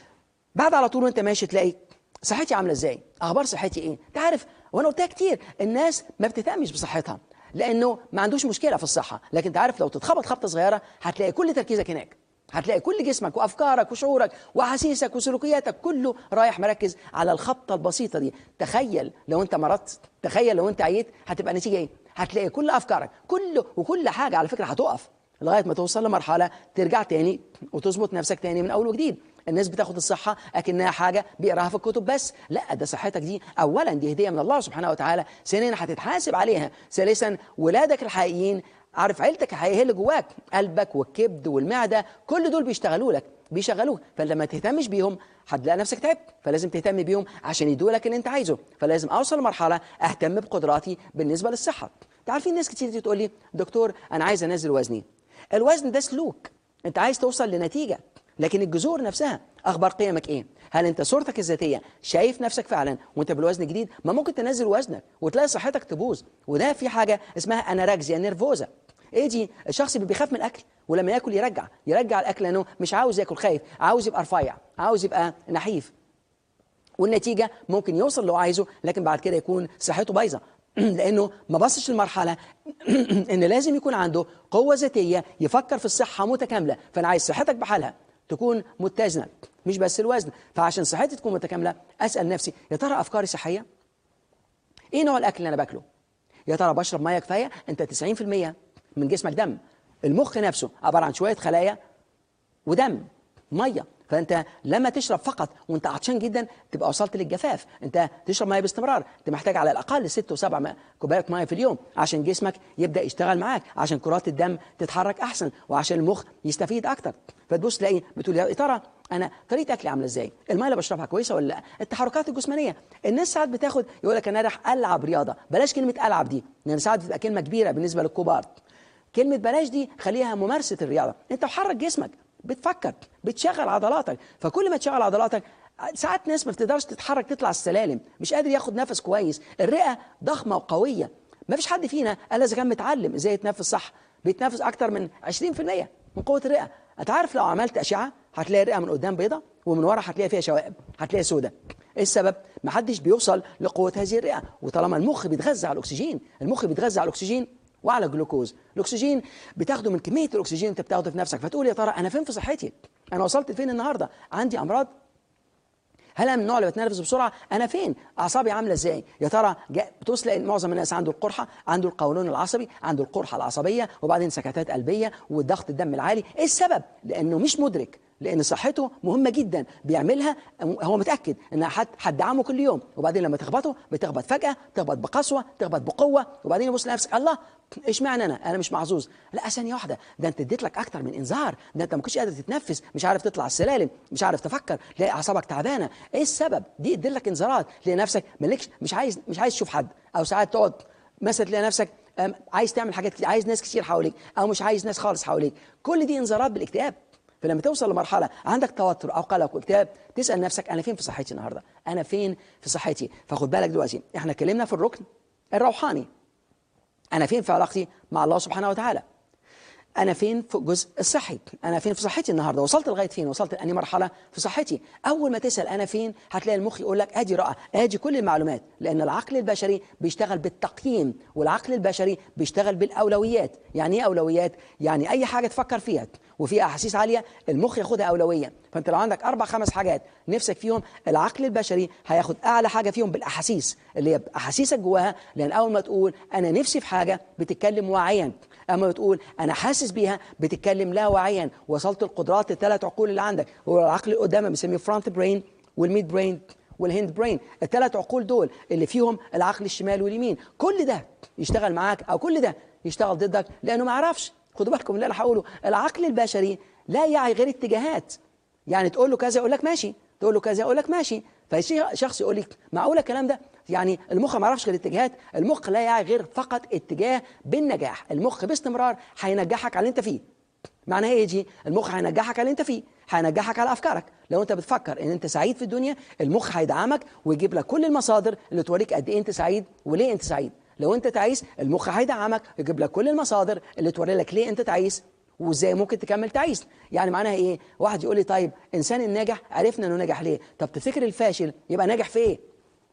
بعد على طول وانت ماشي تلاقي صحتي عامله ازاي اخبار صحتي ايه انت عارف وانا قلتها كتير الناس ما بتهتمش بصحتها لانه ما عندوش مشكله في الصحه لكن انت عارف لو تتخبط خبطه صغيره هتلاقي كل تركيزك هناك هتلاقي كل جسمك وافكارك وشعورك واحاسيسك وسلوكياتك كله رايح مركز على الخبطه البسيطه دي تخيل لو انت مرضت تخيل لو انت عييت هتبقى النتيجه ايه هتلاقي كل افكارك كل وكل حاجه على فكره هتقف لغايه ما توصل لمرحله ترجع تاني وتظبط نفسك تاني من اول وجديد الناس بتاخد الصحة أكنها حاجة بيقراها في الكتب بس لا ده صحتك دي أولا دي هدية من الله سبحانه وتعالى ثانيا هتتحاسب عليها ثالثا ولادك الحقيقيين عارف عيلتك الحقيقية هي اللي جواك قلبك والكبد والمعدة كل دول بيشتغلوا لك بيشغلوك فلما تهتمش بيهم هتلاقي نفسك تعبت فلازم تهتم بيهم عشان يدوا لك اللي انت عايزه فلازم اوصل لمرحله اهتم بقدراتي بالنسبه للصحه انت عارفين ناس كتير تقول لي دكتور انا عايز انزل وزني الوزن ده سلوك انت عايز توصل لنتيجه لكن الجذور نفسها اخبار قيمك ايه هل انت صورتك الذاتيه شايف نفسك فعلا وانت بالوزن جديد ما ممكن تنزل وزنك وتلاقي صحتك تبوظ وده في حاجه اسمها اناركزيا نيرفوزا ايه دي الشخص اللي بيخاف من الاكل ولما ياكل يرجع يرجع الاكل لانه مش عاوز ياكل خايف عاوز يبقى رفيع عاوز يبقى نحيف والنتيجه ممكن يوصل اللي هو عايزه لكن بعد كده يكون صحته بايظه لانه ما بصش المرحله ان لازم يكون عنده قوه ذاتيه يفكر في الصحه متكامله فانا عايز صحتك بحالها تكون متزنه مش بس الوزن فعشان صحتي تكون متكامله اسال نفسي يا ترى افكاري صحيه ايه نوع الاكل اللي انا باكله يا ترى بشرب ميه كفايه انت 90% من جسمك دم المخ نفسه عباره عن شويه خلايا ودم ميه فانت لما تشرب فقط وانت عطشان جدا تبقى وصلت للجفاف انت تشرب ميه باستمرار انت محتاج على الاقل ست وسبع كوبايات ميه في اليوم عشان جسمك يبدا يشتغل معاك عشان كرات الدم تتحرك احسن وعشان المخ يستفيد اكتر فتبص تلاقي بتقول يا ترى انا طريقه اكلي عامله ازاي الميه اللي بشربها كويسه ولا لا التحركات الجسمانيه الناس ساعات بتاخد يقول لك انا رايح العب رياضه بلاش كلمه العب دي لان ساعات بتبقى كلمه كبيره بالنسبه للكبار كلمه بلاش دي خليها ممارسه الرياضه انت محرك جسمك بتفكر بتشغل عضلاتك فكل ما تشغل عضلاتك ساعات ناس ما بتقدرش تتحرك تطلع السلالم مش قادر ياخد نفس كويس الرئه ضخمه وقويه ما فيش حد فينا الا اذا كان متعلم ازاي يتنفس صح بيتنفس اكتر من 20% من قوه الرئه انت عارف لو عملت اشعه هتلاقي الرئه من قدام بيضه ومن ورا هتلاقي فيها شوائب هتلاقيها سودة ايه السبب ما حدش بيوصل لقوه هذه الرئه وطالما المخ بيتغذى على الاكسجين المخ بيتغذى على الاكسجين وعلى الجلوكوز الاكسجين بتاخده من كميه الاكسجين انت بتاخده في نفسك فتقول يا ترى انا فين في صحتي انا وصلت لفين النهارده عندي امراض هل انا من النوع اللي بتنرفز بسرعه انا فين اعصابي عامله ازاي يا ترى بتوصل معظم الناس عنده القرحه عنده القولون العصبي عنده القرحه العصبيه وبعدين سكتات قلبيه والضغط الدم العالي ايه السبب لانه مش مدرك لان صحته مهمه جدا بيعملها هو متاكد ان حد هتدعمه كل يوم وبعدين لما تخبطه بتخبط فجاه تخبط بقسوه تخبط بقوه وبعدين يبص لنفسك الله ايش معنى انا انا مش محظوظ لا ثانيه واحده ده انت اديت لك اكتر من انذار ده انت ما كنتش قادر تتنفس مش عارف تطلع السلالم مش عارف تفكر تلاقي اعصابك تعبانه ايه السبب دي اديت لك انذارات تلاقي نفسك مالكش مش عايز مش عايز تشوف حد او ساعات تقعد مثلا تلاقي نفسك عايز تعمل حاجات كتير عايز ناس كتير حواليك او مش عايز ناس خالص حواليك كل دي انذارات بالاكتئاب فلما توصل لمرحله عندك توتر او قلق واكتئاب تسال نفسك انا فين في صحتي النهارده انا فين في صحتي فخد بالك دلوقتي احنا اتكلمنا في الركن الروحاني انا فين في علاقتي مع الله سبحانه وتعالى انا فين في الجزء الصحي انا فين في صحتي النهارده وصلت لغايه فين وصلت لاني مرحله في صحتي اول ما تسال انا فين هتلاقي المخ يقول لك ادي رأى ادي كل المعلومات لان العقل البشري بيشتغل بالتقييم والعقل البشري بيشتغل بالاولويات يعني ايه اولويات يعني اي حاجه تفكر فيها وفيها احاسيس عاليه المخ ياخدها اولويه فانت لو عندك اربع خمس حاجات نفسك فيهم العقل البشري هياخد اعلى حاجه فيهم بالاحاسيس اللي هي احاسيسك جواها لان اول ما تقول انا نفسي في حاجه بتتكلم واعيا اما بتقول انا حاسس بيها بتتكلم لا واعيا وصلت القدرات الثلاث عقول اللي عندك هو العقل اللي قدامك بنسميه فرونت برين والميد برين والهند برين الثلاث عقول دول اللي فيهم العقل الشمال واليمين كل ده يشتغل معاك او كل ده يشتغل ضدك لانه ما يعرفش خدوا بالكم اللي انا هقوله العقل البشري لا يعي غير اتجاهات يعني تقول له كذا يقول لك ماشي تقول له كذا يقول لك ماشي فشي شخص يقول لك معقوله الكلام ده يعني المخ ما يعرفش غير اتجاهات المخ لا يعي غير فقط اتجاه بالنجاح المخ باستمرار هينجحك على اللي انت فيه معناها ايه دي المخ هينجحك على اللي انت فيه هينجحك على افكارك لو انت بتفكر ان انت سعيد في الدنيا المخ هيدعمك ويجيب لك كل المصادر اللي توريك قد ايه انت سعيد وليه انت سعيد لو انت تعيس المخ هيدعمك يجيب لك كل المصادر اللي توري لك ليه انت تعيس وازاي ممكن تكمل تعيس يعني معناها ايه واحد يقول لي طيب انسان الناجح عرفنا انه نجح ليه طب تفتكر الفاشل يبقى ناجح في ايه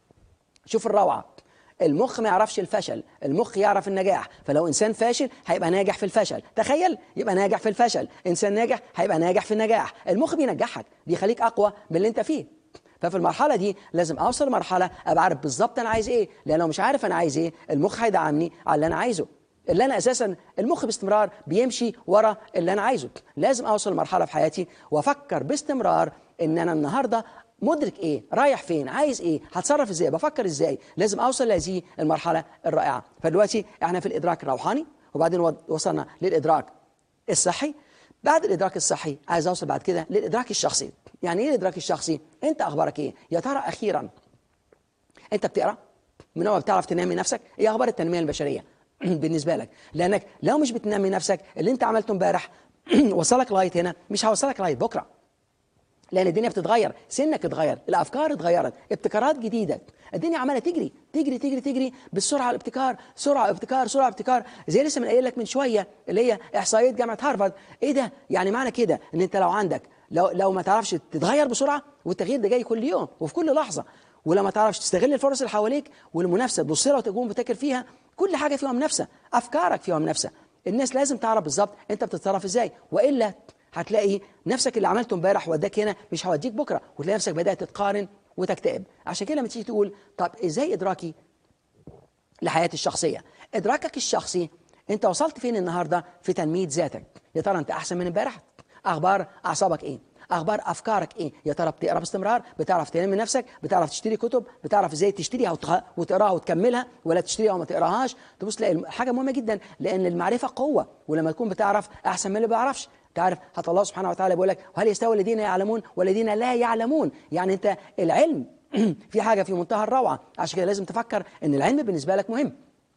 شوف الروعه المخ ما يعرفش الفشل المخ يعرف النجاح فلو انسان فاشل هيبقى ناجح في الفشل تخيل يبقى ناجح في الفشل انسان ناجح هيبقى ناجح في النجاح المخ بينجحك بيخليك اقوى من اللي انت فيه ففي المرحله دي لازم اوصل لمرحله ابقى عارف بالظبط انا عايز ايه لان لو مش عارف انا عايز ايه المخ هيدعمني على اللي انا عايزه اللي انا اساسا المخ باستمرار بيمشي ورا اللي انا عايزه لازم اوصل لمرحله في حياتي وافكر باستمرار ان انا النهارده مدرك ايه رايح فين عايز ايه هتصرف ازاي بفكر ازاي لازم اوصل لهذه المرحله الرائعه فدلوقتي احنا في الادراك الروحاني وبعدين وصلنا للادراك الصحي بعد الادراك الصحي عايز اوصل بعد كده للادراك الشخصي يعني ايه الادراك الشخصي انت اخبارك ايه يا ترى اخيرا انت بتقرا من اول بتعرف تنمي نفسك ايه اخبار التنميه البشريه بالنسبه لك لانك لو مش بتنمي نفسك اللي انت عملته امبارح وصلك لغايه هنا مش هوصلك لغايه بكره لان الدنيا بتتغير سنك اتغير الافكار اتغيرت ابتكارات جديده الدنيا عماله تجري تجري تجري تجري بالسرعه الابتكار سرعه ابتكار سرعه ابتكار زي لسه من قايل لك من شويه اللي هي احصائيات جامعه هارفارد ايه ده يعني معنى كده ان انت لو عندك لو لو ما تعرفش تتغير بسرعه والتغيير ده جاي كل يوم وفي كل لحظه ولو ما تعرفش تستغل الفرص اللي حواليك والمنافسه تبص لها وتقوم بتاكل فيها كل حاجه فيها منافسه افكارك فيها منافسه الناس لازم تعرف بالظبط انت بتتصرف ازاي والا هتلاقي نفسك اللي عملته امبارح وداك هنا مش هوديك بكره وتلاقي نفسك بدات تتقارن وتكتئب عشان كده لما تيجي تقول طب ازاي ادراكي لحياتي الشخصيه ادراكك الشخصي انت وصلت فين النهارده في تنميه ذاتك يا ترى انت احسن من امبارح اخبار اعصابك ايه اخبار افكارك ايه يا ترى بتقرا باستمرار بتعرف تنمي نفسك بتعرف تشتري كتب بتعرف ازاي تشتريها وتقراها وتكملها ولا تشتريها وما تقراهاش تبص تلاقي حاجه مهمه جدا لان المعرفه قوه ولما تكون بتعرف احسن من اللي ما بيعرفش تعرف حتى الله سبحانه وتعالى بيقول لك وهل يستوي الذين يعلمون والذين لا يعلمون يعني انت العلم في حاجه في منتهى الروعه عشان كده لازم تفكر ان العلم بالنسبه لك مهم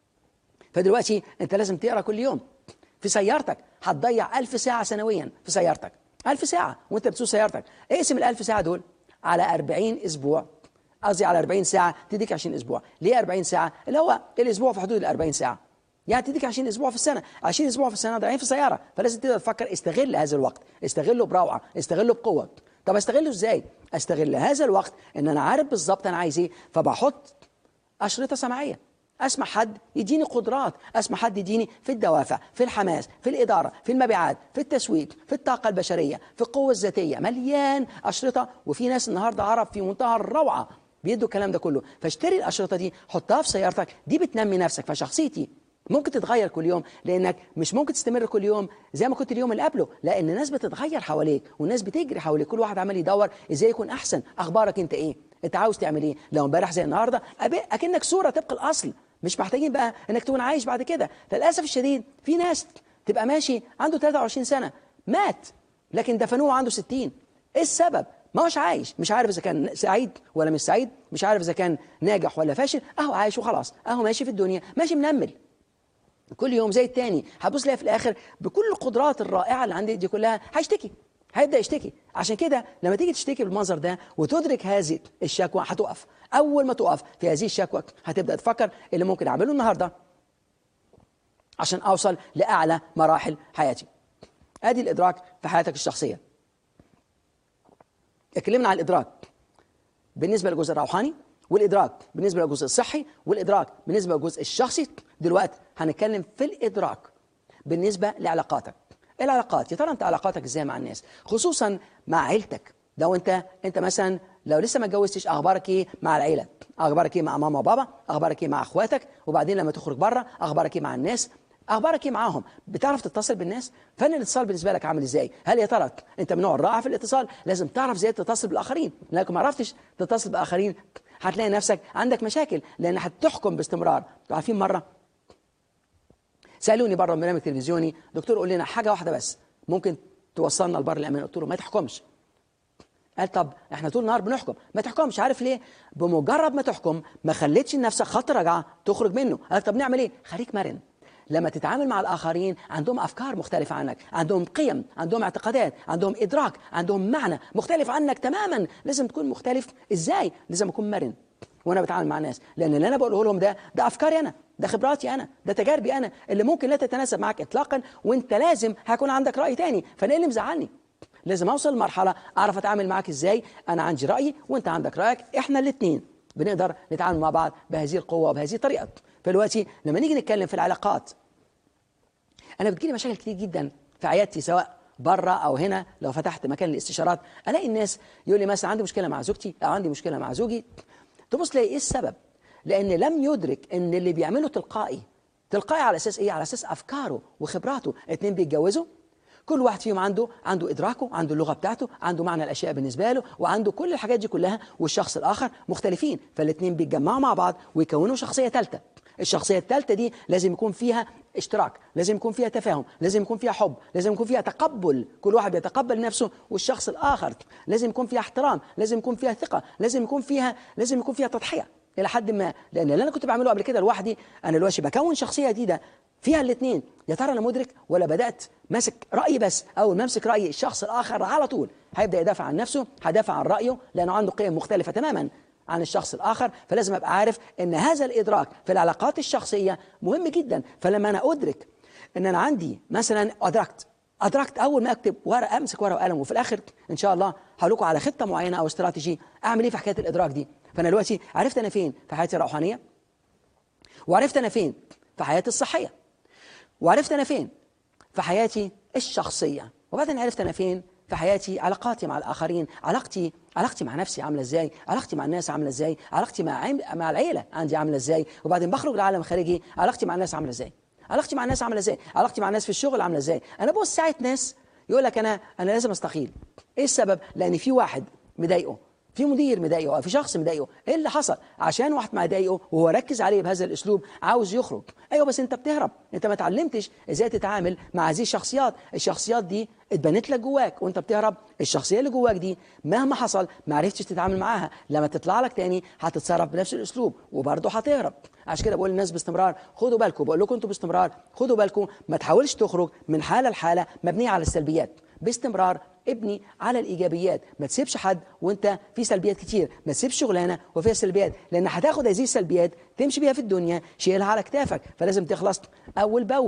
فدلوقتي انت لازم تقرا كل يوم في سيارتك هتضيع ألف ساعة سنويا في سيارتك ألف ساعة وانت بتسوق سيارتك اقسم الألف ساعة دول على 40 أسبوع قصدي على 40 ساعة تديك 20 أسبوع ليه 40 ساعة اللي هو الأسبوع في حدود ال 40 ساعة يعني تديك 20 اسبوع في السنه 20 اسبوع في السنه ضايعين في سياره فلازم تقدر تفكر استغل هذا الوقت استغله بروعه استغله بقوه طب استغله ازاي استغل هذا الوقت ان انا عارف بالظبط انا عايز ايه فبحط اشرطه سمعيه اسمع حد يديني قدرات اسمع حد يديني في الدوافع في الحماس في الاداره في المبيعات في التسويق في الطاقه البشريه في القوه الذاتيه مليان اشرطه وفي ناس النهارده عرب في منتهى الروعه بيدوا الكلام ده كله فاشتري الاشرطه دي حطها في سيارتك دي بتنمي نفسك فشخصيتي ممكن تتغير كل يوم لانك مش ممكن تستمر كل يوم زي ما كنت اليوم اللي قبله لان الناس بتتغير حواليك والناس بتجري حواليك كل واحد عمال يدور ازاي يكون احسن اخبارك انت ايه انت عاوز تعمل ايه لو امبارح زي النهارده أبي- اكنك صوره طبق الاصل مش محتاجين بقى انك تكون عايش بعد كده للاسف الشديد في ناس تبقى ماشي عنده 23 سنه مات لكن دفنوه عنده 60 ايه السبب ما هوش عايش مش عارف اذا كان سعيد ولا مش سعيد مش عارف اذا كان ناجح ولا فاشل اهو عايش وخلاص اهو ماشي في الدنيا ماشي منمل كل يوم زي التاني هتبص لها في الاخر بكل القدرات الرائعه اللي عندي دي كلها هيشتكي هيبدا يشتكي عشان كده لما تيجي تشتكي بالمنظر ده وتدرك هذه الشكوى هتقف اول ما تقف في هذه الشكوى هتبدا تفكر اللي ممكن اعمله النهارده عشان اوصل لاعلى مراحل حياتي ادي الادراك في حياتك الشخصيه اتكلمنا عن الادراك بالنسبه للجزء الروحاني والادراك بالنسبه للجزء الصحي والادراك بالنسبه للجزء الشخصي دلوقتي هنتكلم في الادراك بالنسبه لعلاقاتك ايه العلاقات يا ترى انت علاقاتك ازاي مع الناس خصوصا مع عيلتك لو انت انت مثلا لو لسه ما اتجوزتش اخبارك ايه مع العيله اخبارك ايه مع ماما وبابا اخبارك ايه مع اخواتك وبعدين لما تخرج بره اخبارك ايه مع الناس اخبارك ايه معاهم بتعرف تتصل بالناس فن الاتصال بالنسبه لك عامل ازاي هل يا ترى انت من نوع الرائع في الاتصال لازم تعرف ازاي تتصل بالاخرين لانك ما عرفتش تتصل باخرين هتلاقي نفسك عندك مشاكل لان هتحكم باستمرار عارفين مره سالوني بره برنامج تلفزيوني دكتور قول لنا حاجه واحده بس ممكن توصلنا لبر الامان قلت له ما تحكمش قال طب احنا طول النهار بنحكم ما تحكمش عارف ليه بمجرد ما تحكم ما خليتش لنفسك خط رجعه تخرج منه قال طب نعمل ايه خليك مرن لما تتعامل مع الاخرين عندهم افكار مختلفه عنك عندهم قيم عندهم اعتقادات عندهم ادراك عندهم معنى مختلف عنك تماما لازم تكون مختلف ازاي لازم اكون مرن وانا بتعامل مع الناس لان اللي انا بقوله لهم ده ده افكاري انا ده خبراتي انا ده تجاربي انا اللي ممكن لا تتناسب معك اطلاقا وانت لازم هيكون عندك راي تاني فانا ايه اللي مزعلني لازم اوصل لمرحله اعرف اتعامل معاك ازاي انا عندي رايي وانت عندك رايك احنا الاثنين بنقدر نتعامل مع بعض بهذه القوه وبهذه الطريقه فدلوقتي لما نيجي نتكلم في العلاقات انا بتجيلي مشاكل كتير جدا في عيادتي سواء بره او هنا لو فتحت مكان للاستشارات الاقي الناس يقول لي مثلا عندي مشكله مع زوجتي او عندي مشكله مع زوجي تبص تلاقي ايه السبب لان لم يدرك ان اللي بيعمله تلقائي تلقائي على اساس ايه على اساس افكاره وخبراته اتنين بيتجوزوا كل واحد فيهم عنده عنده ادراكه عنده اللغه بتاعته عنده معنى الاشياء بالنسبه له وعنده كل الحاجات دي كلها والشخص الاخر مختلفين فالاثنين بيتجمعوا مع بعض ويكونوا شخصيه ثالثه الشخصيه الثالثه دي لازم يكون فيها اشتراك لازم يكون فيها تفاهم لازم يكون فيها حب لازم يكون فيها تقبل كل واحد بيتقبل نفسه والشخص الاخر لازم يكون فيها احترام لازم يكون فيها ثقه لازم يكون فيها لازم يكون فيها تضحيه الى حد ما لان اللي انا كنت بعمله قبل كده لوحدي انا دلوقتي بكون شخصيه جديده فيها الاثنين يا ترى انا مدرك ولا بدات ماسك رايي بس اول ما امسك راي الشخص الاخر على طول هيبدا يدافع عن نفسه هيدافع عن رايه لانه عنده قيم مختلفه تماما عن الشخص الاخر فلازم ابقى عارف ان هذا الادراك في العلاقات الشخصيه مهم جدا فلما انا ادرك ان انا عندي مثلا ادركت ادركت اول ما اكتب ورقه امسك ورقه وقلم وفي الاخر ان شاء الله هقول لكم على خطه معينه او استراتيجي اعمل ايه في حكايه الادراك دي فانا دلوقتي عرفت انا فين في حياتي الروحانيه وعرفت انا فين في حياتي الصحيه وعرفت انا فين في حياتي الشخصيه وبعدين عرفت انا فين في حياتي علاقاتي مع الاخرين علاقتي علاقتي مع نفسي عامله ازاي علاقتي مع الناس عامله ازاي علاقتي مع عم... مع العيله عندي عامله ازاي وبعدين بخرج للعالم الخارجي علاقتي مع الناس عامله ازاي علاقتي مع الناس عامله ازاي علاقتي مع الناس في الشغل عامله ازاي انا بص ساعه ناس يقول لك انا انا لازم استقيل ايه السبب لان في واحد مضايقه في مدير مضايقه او في شخص مضايقه ايه اللي حصل عشان واحد مضايقه وهو ركز عليه بهذا الاسلوب عاوز يخرج ايوه بس انت بتهرب انت ما اتعلمتش ازاي تتعامل مع هذه الشخصيات الشخصيات دي اتبنت لك جواك وانت بتهرب الشخصيه اللي جواك دي مهما حصل ما عرفتش تتعامل معاها لما تطلع لك تاني هتتصرف بنفس الاسلوب وبرضه هتهرب عشان كده بقول للناس باستمرار خدوا بالكم بقول لكم انتوا باستمرار خدوا بالكم ما تحاولش تخرج من حاله لحاله مبنيه على السلبيات باستمرار ابني على الايجابيات ما تسيبش حد وانت في سلبيات كتير ما تسيبش شغلانه وفيها سلبيات لان هتاخد هذه السلبيات تمشي بيها في الدنيا شيلها على كتافك فلازم تخلص اول باول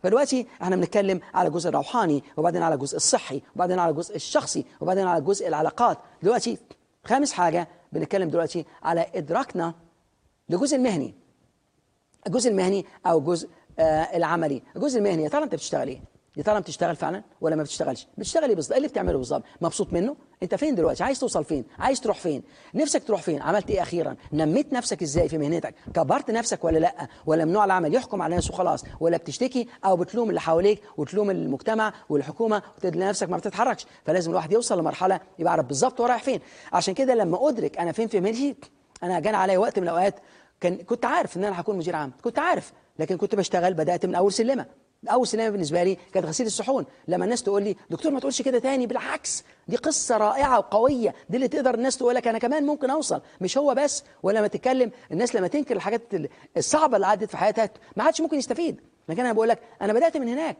فدلوقتي احنا بنتكلم على الجزء الروحاني وبعدين على الجزء الصحي وبعدين على الجزء الشخصي وبعدين على جزء العلاقات دلوقتي خامس حاجة بنتكلم دلوقتي على إدراكنا للجزء المهني الجزء المهني أو الجزء آه العملي الجزء المهني يا ترى أنت بتشتغل إيه؟ يا ترى بتشتغل فعلا ولا ما بتشتغلش بتشتغل ايه بالظبط ايه اللي بتعمله بالظبط مبسوط منه انت فين دلوقتي عايز توصل فين عايز تروح فين نفسك تروح فين عملت ايه اخيرا نميت نفسك ازاي في مهنتك كبرت نفسك ولا لا ولا ممنوع العمل يحكم على الناس وخلاص ولا بتشتكي او بتلوم اللي حواليك وتلوم المجتمع والحكومه وتدلي نفسك ما بتتحركش فلازم الواحد يوصل لمرحله يبقى عارف بالظبط هو رايح فين عشان كده لما ادرك انا فين في مهنتي انا جاني عليا وقت من الاوقات كان كنت عارف ان انا هكون مدير عام كنت عارف لكن كنت بشتغل بدات من اول سلمه اول سلمه بالنسبه لي كانت غسيل الصحون لما الناس تقول لي دكتور ما تقولش كده تاني بالعكس دي قصه رائعه وقويه دي اللي تقدر الناس تقول لك انا كمان ممكن اوصل مش هو بس ولما تتكلم الناس لما تنكر الحاجات الصعبه اللي عدت في حياتها ما حدش ممكن يستفيد لكن انا بقول لك انا بدات من هناك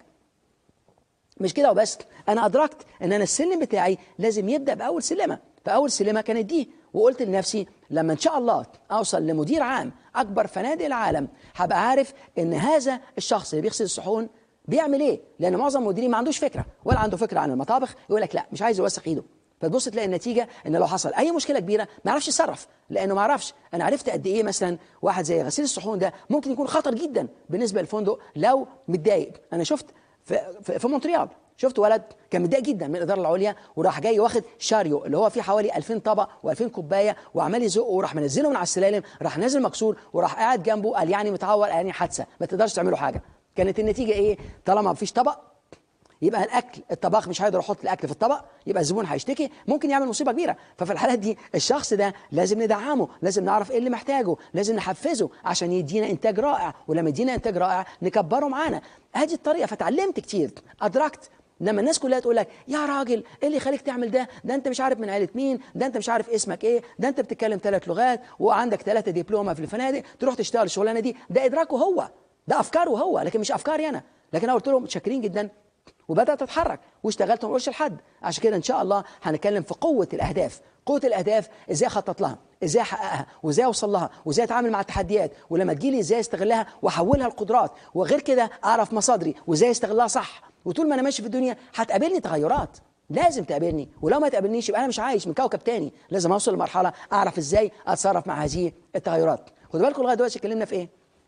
مش كده وبس انا ادركت ان انا السلم بتاعي لازم يبدا باول سلمه فاول سلمه كانت دي وقلت لنفسي لما ان شاء الله اوصل لمدير عام اكبر فنادق العالم هبقى عارف ان هذا الشخص اللي بيغسل الصحون بيعمل ايه لان معظم المديرين ما عندوش فكره ولا عنده فكره عن المطابخ يقول لك لا مش عايز يوسخ ايده فتبص تلاقي النتيجه ان لو حصل اي مشكله كبيره ما يعرفش يتصرف لانه ما يعرفش انا عرفت قد ايه مثلا واحد زي غسيل الصحون ده ممكن يكون خطر جدا بالنسبه للفندق لو متضايق انا شفت في, في, في مونتريال شفت ولد كان متضايق جدا من الاداره العليا وراح جاي واخد شاريو اللي هو فيه حوالي 2000 طبق و2000 كوبايه وعمال يزقه وراح منزله من على السلالم راح نازل مكسور وراح قاعد جنبه قال يعني متعور قال يعني حادثه ما تقدرش تعملوا حاجه كانت النتيجه ايه طالما ما فيش طبق يبقى الاكل الطباخ مش هيقدر يحط الاكل في الطبق يبقى الزبون هيشتكي ممكن يعمل مصيبه كبيره ففي الحالات دي الشخص ده لازم ندعمه لازم نعرف ايه اللي محتاجه لازم نحفزه عشان يدينا انتاج رائع ولما يدينا انتاج رائع نكبره معانا هذه الطريقه فتعلمت كتير ادركت لما الناس كلها تقول لك يا راجل ايه اللي يخليك تعمل ده ده انت مش عارف من عيله مين ده انت مش عارف اسمك ايه ده انت بتتكلم ثلاث لغات وعندك ثلاثه دبلومه في الفنادق تروح تشتغل الشغلانه دي ده ادراكه هو ده افكاره هو لكن مش افكاري انا لكن انا قلت لهم متشكرين جدا وبدات اتحرك واشتغلت وما اقولش لحد عشان كده ان شاء الله هنتكلم في قوه الاهداف قوه الاهداف ازاي اخطط لها ازاي احققها وازاي اوصل لها وازاي اتعامل مع التحديات ولما تجيلي ازاي استغلها واحولها لقدرات وغير كده اعرف مصادري وازاي استغلها صح وطول ما انا ماشي في الدنيا هتقابلني تغيرات لازم تقابلني ولو ما تقابلنيش يبقى انا مش عايش من كوكب تاني لازم اوصل لمرحله اعرف ازاي اتصرف مع هذه التغيرات خدوا بالكم لغايه دلوقتي اتكلمنا في ايه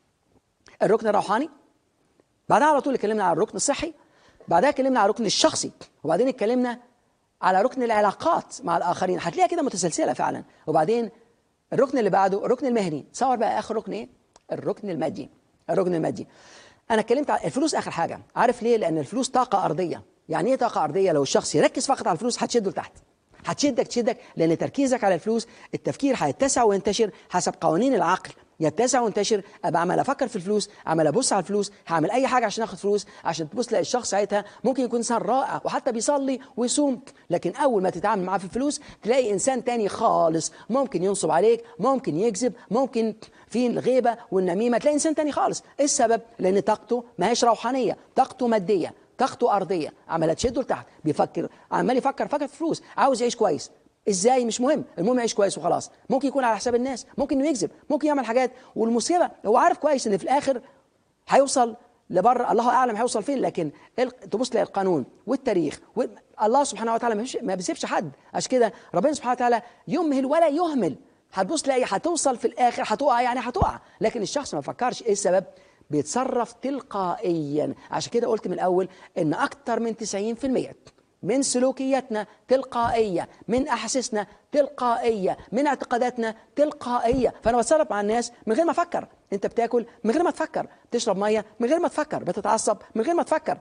الركن الروحاني بعدها على طول اتكلمنا على الركن الصحي بعدها اتكلمنا على الركن الشخصي وبعدين اتكلمنا على ركن العلاقات مع الاخرين هتلاقيها كده متسلسله فعلا وبعدين الركن اللي بعده الركن المهني تصور بقى اخر ركن ايه الركن المادي الركن المادي انا اتكلمت على الفلوس اخر حاجه عارف ليه لان الفلوس طاقه ارضيه يعني ايه طاقه ارضيه لو الشخص يركز فقط على الفلوس هتشده لتحت هتشدك تشدك لان تركيزك على الفلوس التفكير هيتسع وينتشر حسب قوانين العقل يتسع وينتشر ابقى عمال افكر في الفلوس عمال ابص على الفلوس هعمل اي حاجه عشان اخد فلوس عشان تبص تلاقي الشخص ساعتها ممكن يكون انسان رائع وحتى بيصلي ويصوم لكن اول ما تتعامل معاه في الفلوس تلاقي انسان تاني خالص ممكن ينصب عليك ممكن يكذب ممكن في الغيبه والنميمه تلاقي انسان تاني خالص ايه السبب لان طاقته ما هيش روحانيه طاقته ماديه طاقته ارضيه عماله تشده لتحت بيفكر عمال يفكر فقط في فلوس عاوز يعيش كويس ازاي مش مهم المهم يعيش كويس وخلاص ممكن يكون على حساب الناس ممكن انه يكذب ممكن يعمل حاجات والمصيبه هو عارف كويس ان في الاخر هيوصل لبر الله اعلم هيوصل فين لكن تبص تلاقي القانون والتاريخ الله سبحانه وتعالى ما بيسيبش حد عشان كده ربنا سبحانه وتعالى يمهل ولا يهمل هتبص تلاقي هتوصل في الاخر هتقع يعني هتقع لكن الشخص ما فكرش ايه السبب بيتصرف تلقائيا عشان كده قلت من الاول ان اكتر من 90% من سلوكياتنا تلقائية من أحاسيسنا تلقائية من اعتقاداتنا تلقائية فأنا بتصرف مع الناس من غير ما أفكر أنت بتاكل من غير ما تفكر بتشرب مية من غير ما تفكر بتتعصب من غير ما تفكر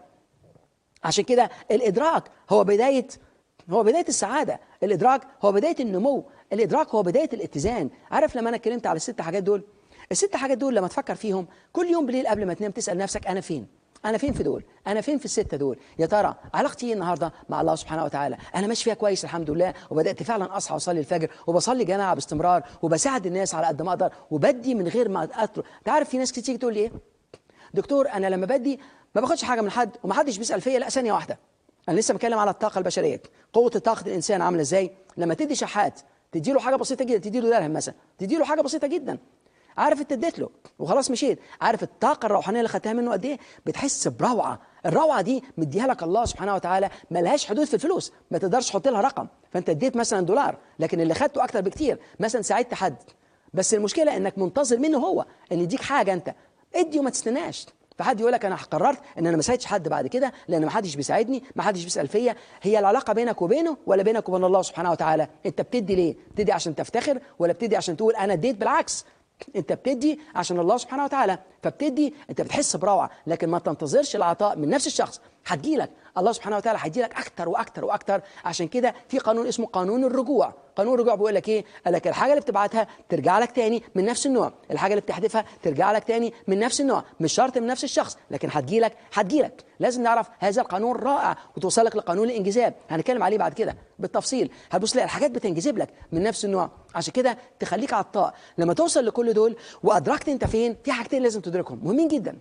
عشان كده الإدراك هو بداية هو بداية السعادة الإدراك هو بداية النمو الإدراك هو بداية الاتزان عارف لما أنا اتكلمت على الست حاجات دول الست حاجات دول لما تفكر فيهم كل يوم بالليل قبل ما تنام تسأل نفسك أنا فين انا فين في دول انا فين في السته دول يا ترى علاقتي ايه النهارده مع الله سبحانه وتعالى انا ماشي فيها كويس الحمد لله وبدات فعلا اصحى واصلي الفجر وبصلي جماعه باستمرار وبساعد الناس على قد ما اقدر وبدي من غير ما اتر تعرف في ناس كتير تقول لي ايه دكتور انا لما بدي ما باخدش حاجه من حد ومحدش بيسال فيا لا ثانيه واحده انا لسه بتكلم على الطاقه البشريه قوه طاقه الانسان عامله ازاي لما تدي شحات تدي له حاجه بسيطه جدا تدي له درهم مثلا تدي له حاجه بسيطه جدا عارف انت اديت له وخلاص مشيت عارف الطاقه الروحانيه اللي خدتها منه قد ايه بتحس بروعه الروعه دي مديها لك الله سبحانه وتعالى ملهاش حدود في الفلوس ما تقدرش تحط لها رقم فانت اديت مثلا دولار لكن اللي خدته اكتر بكتير مثلا ساعدت حد بس المشكله انك منتظر منه هو ان يديك حاجه انت ادي وما تستناش فحد يقول لك انا قررت ان انا ما اساعدش حد بعد كده لان ما حدش بيساعدني ما حدش بيسال فيا هي العلاقه بينك وبينه ولا بينك وبين الله سبحانه وتعالى انت بتدي ليه بتدي عشان تفتخر ولا بتدي عشان تقول انا اديت بالعكس انت بتدي عشان الله سبحانه وتعالى فبتدي انت بتحس بروعه لكن ما تنتظرش العطاء من نفس الشخص هتجيلك الله سبحانه وتعالى هيديلك اكتر واكتر واكتر عشان كده في قانون اسمه قانون الرجوع قانون الرجوع بيقول لك ايه قال لك الحاجه اللي بتبعتها ترجع لك تاني من نفس النوع الحاجه اللي بتحذفها ترجع لك تاني من نفس النوع مش شرط من نفس الشخص لكن هتجيلك هتجيلك لازم نعرف هذا القانون رائع وتوصلك لقانون الانجذاب هنتكلم عليه بعد كده بالتفصيل هتبص تلاقي الحاجات بتنجذب لك من نفس النوع عشان كده تخليك عطاء لما توصل لكل دول وادركت انت فين في حاجتين لازم تدركهم مهمين جدا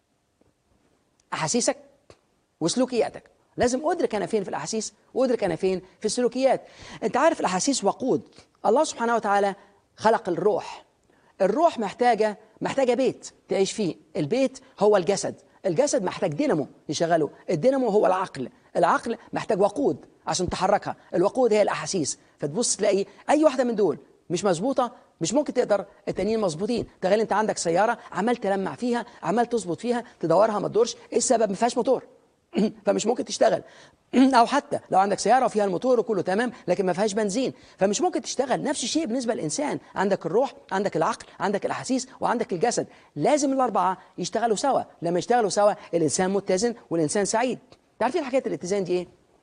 احاسيسك وسلوكياتك لازم ادرك انا فين في الاحاسيس وادرك انا فين في السلوكيات انت عارف الاحاسيس وقود الله سبحانه وتعالى خلق الروح الروح محتاجه محتاجه بيت تعيش فيه البيت هو الجسد الجسد محتاج دينامو يشغله الدينامو هو العقل العقل محتاج وقود عشان تحركها الوقود هي الاحاسيس فتبص تلاقي اي واحده من دول مش مظبوطه مش ممكن تقدر التانيين مظبوطين تخيل انت عندك سياره عمال تلمع فيها عمال تظبط فيها تدورها ما تدورش ايه السبب ما فيهاش موتور فمش ممكن تشتغل او حتى لو عندك سياره وفيها الموتور وكله تمام لكن ما فيهاش بنزين فمش ممكن تشتغل نفس الشيء بالنسبه للانسان عندك الروح عندك العقل عندك الاحاسيس وعندك الجسد لازم الاربعه يشتغلوا سوا لما يشتغلوا سوا الانسان متزن والانسان سعيد تعرفين حكايه الاتزان دي ايه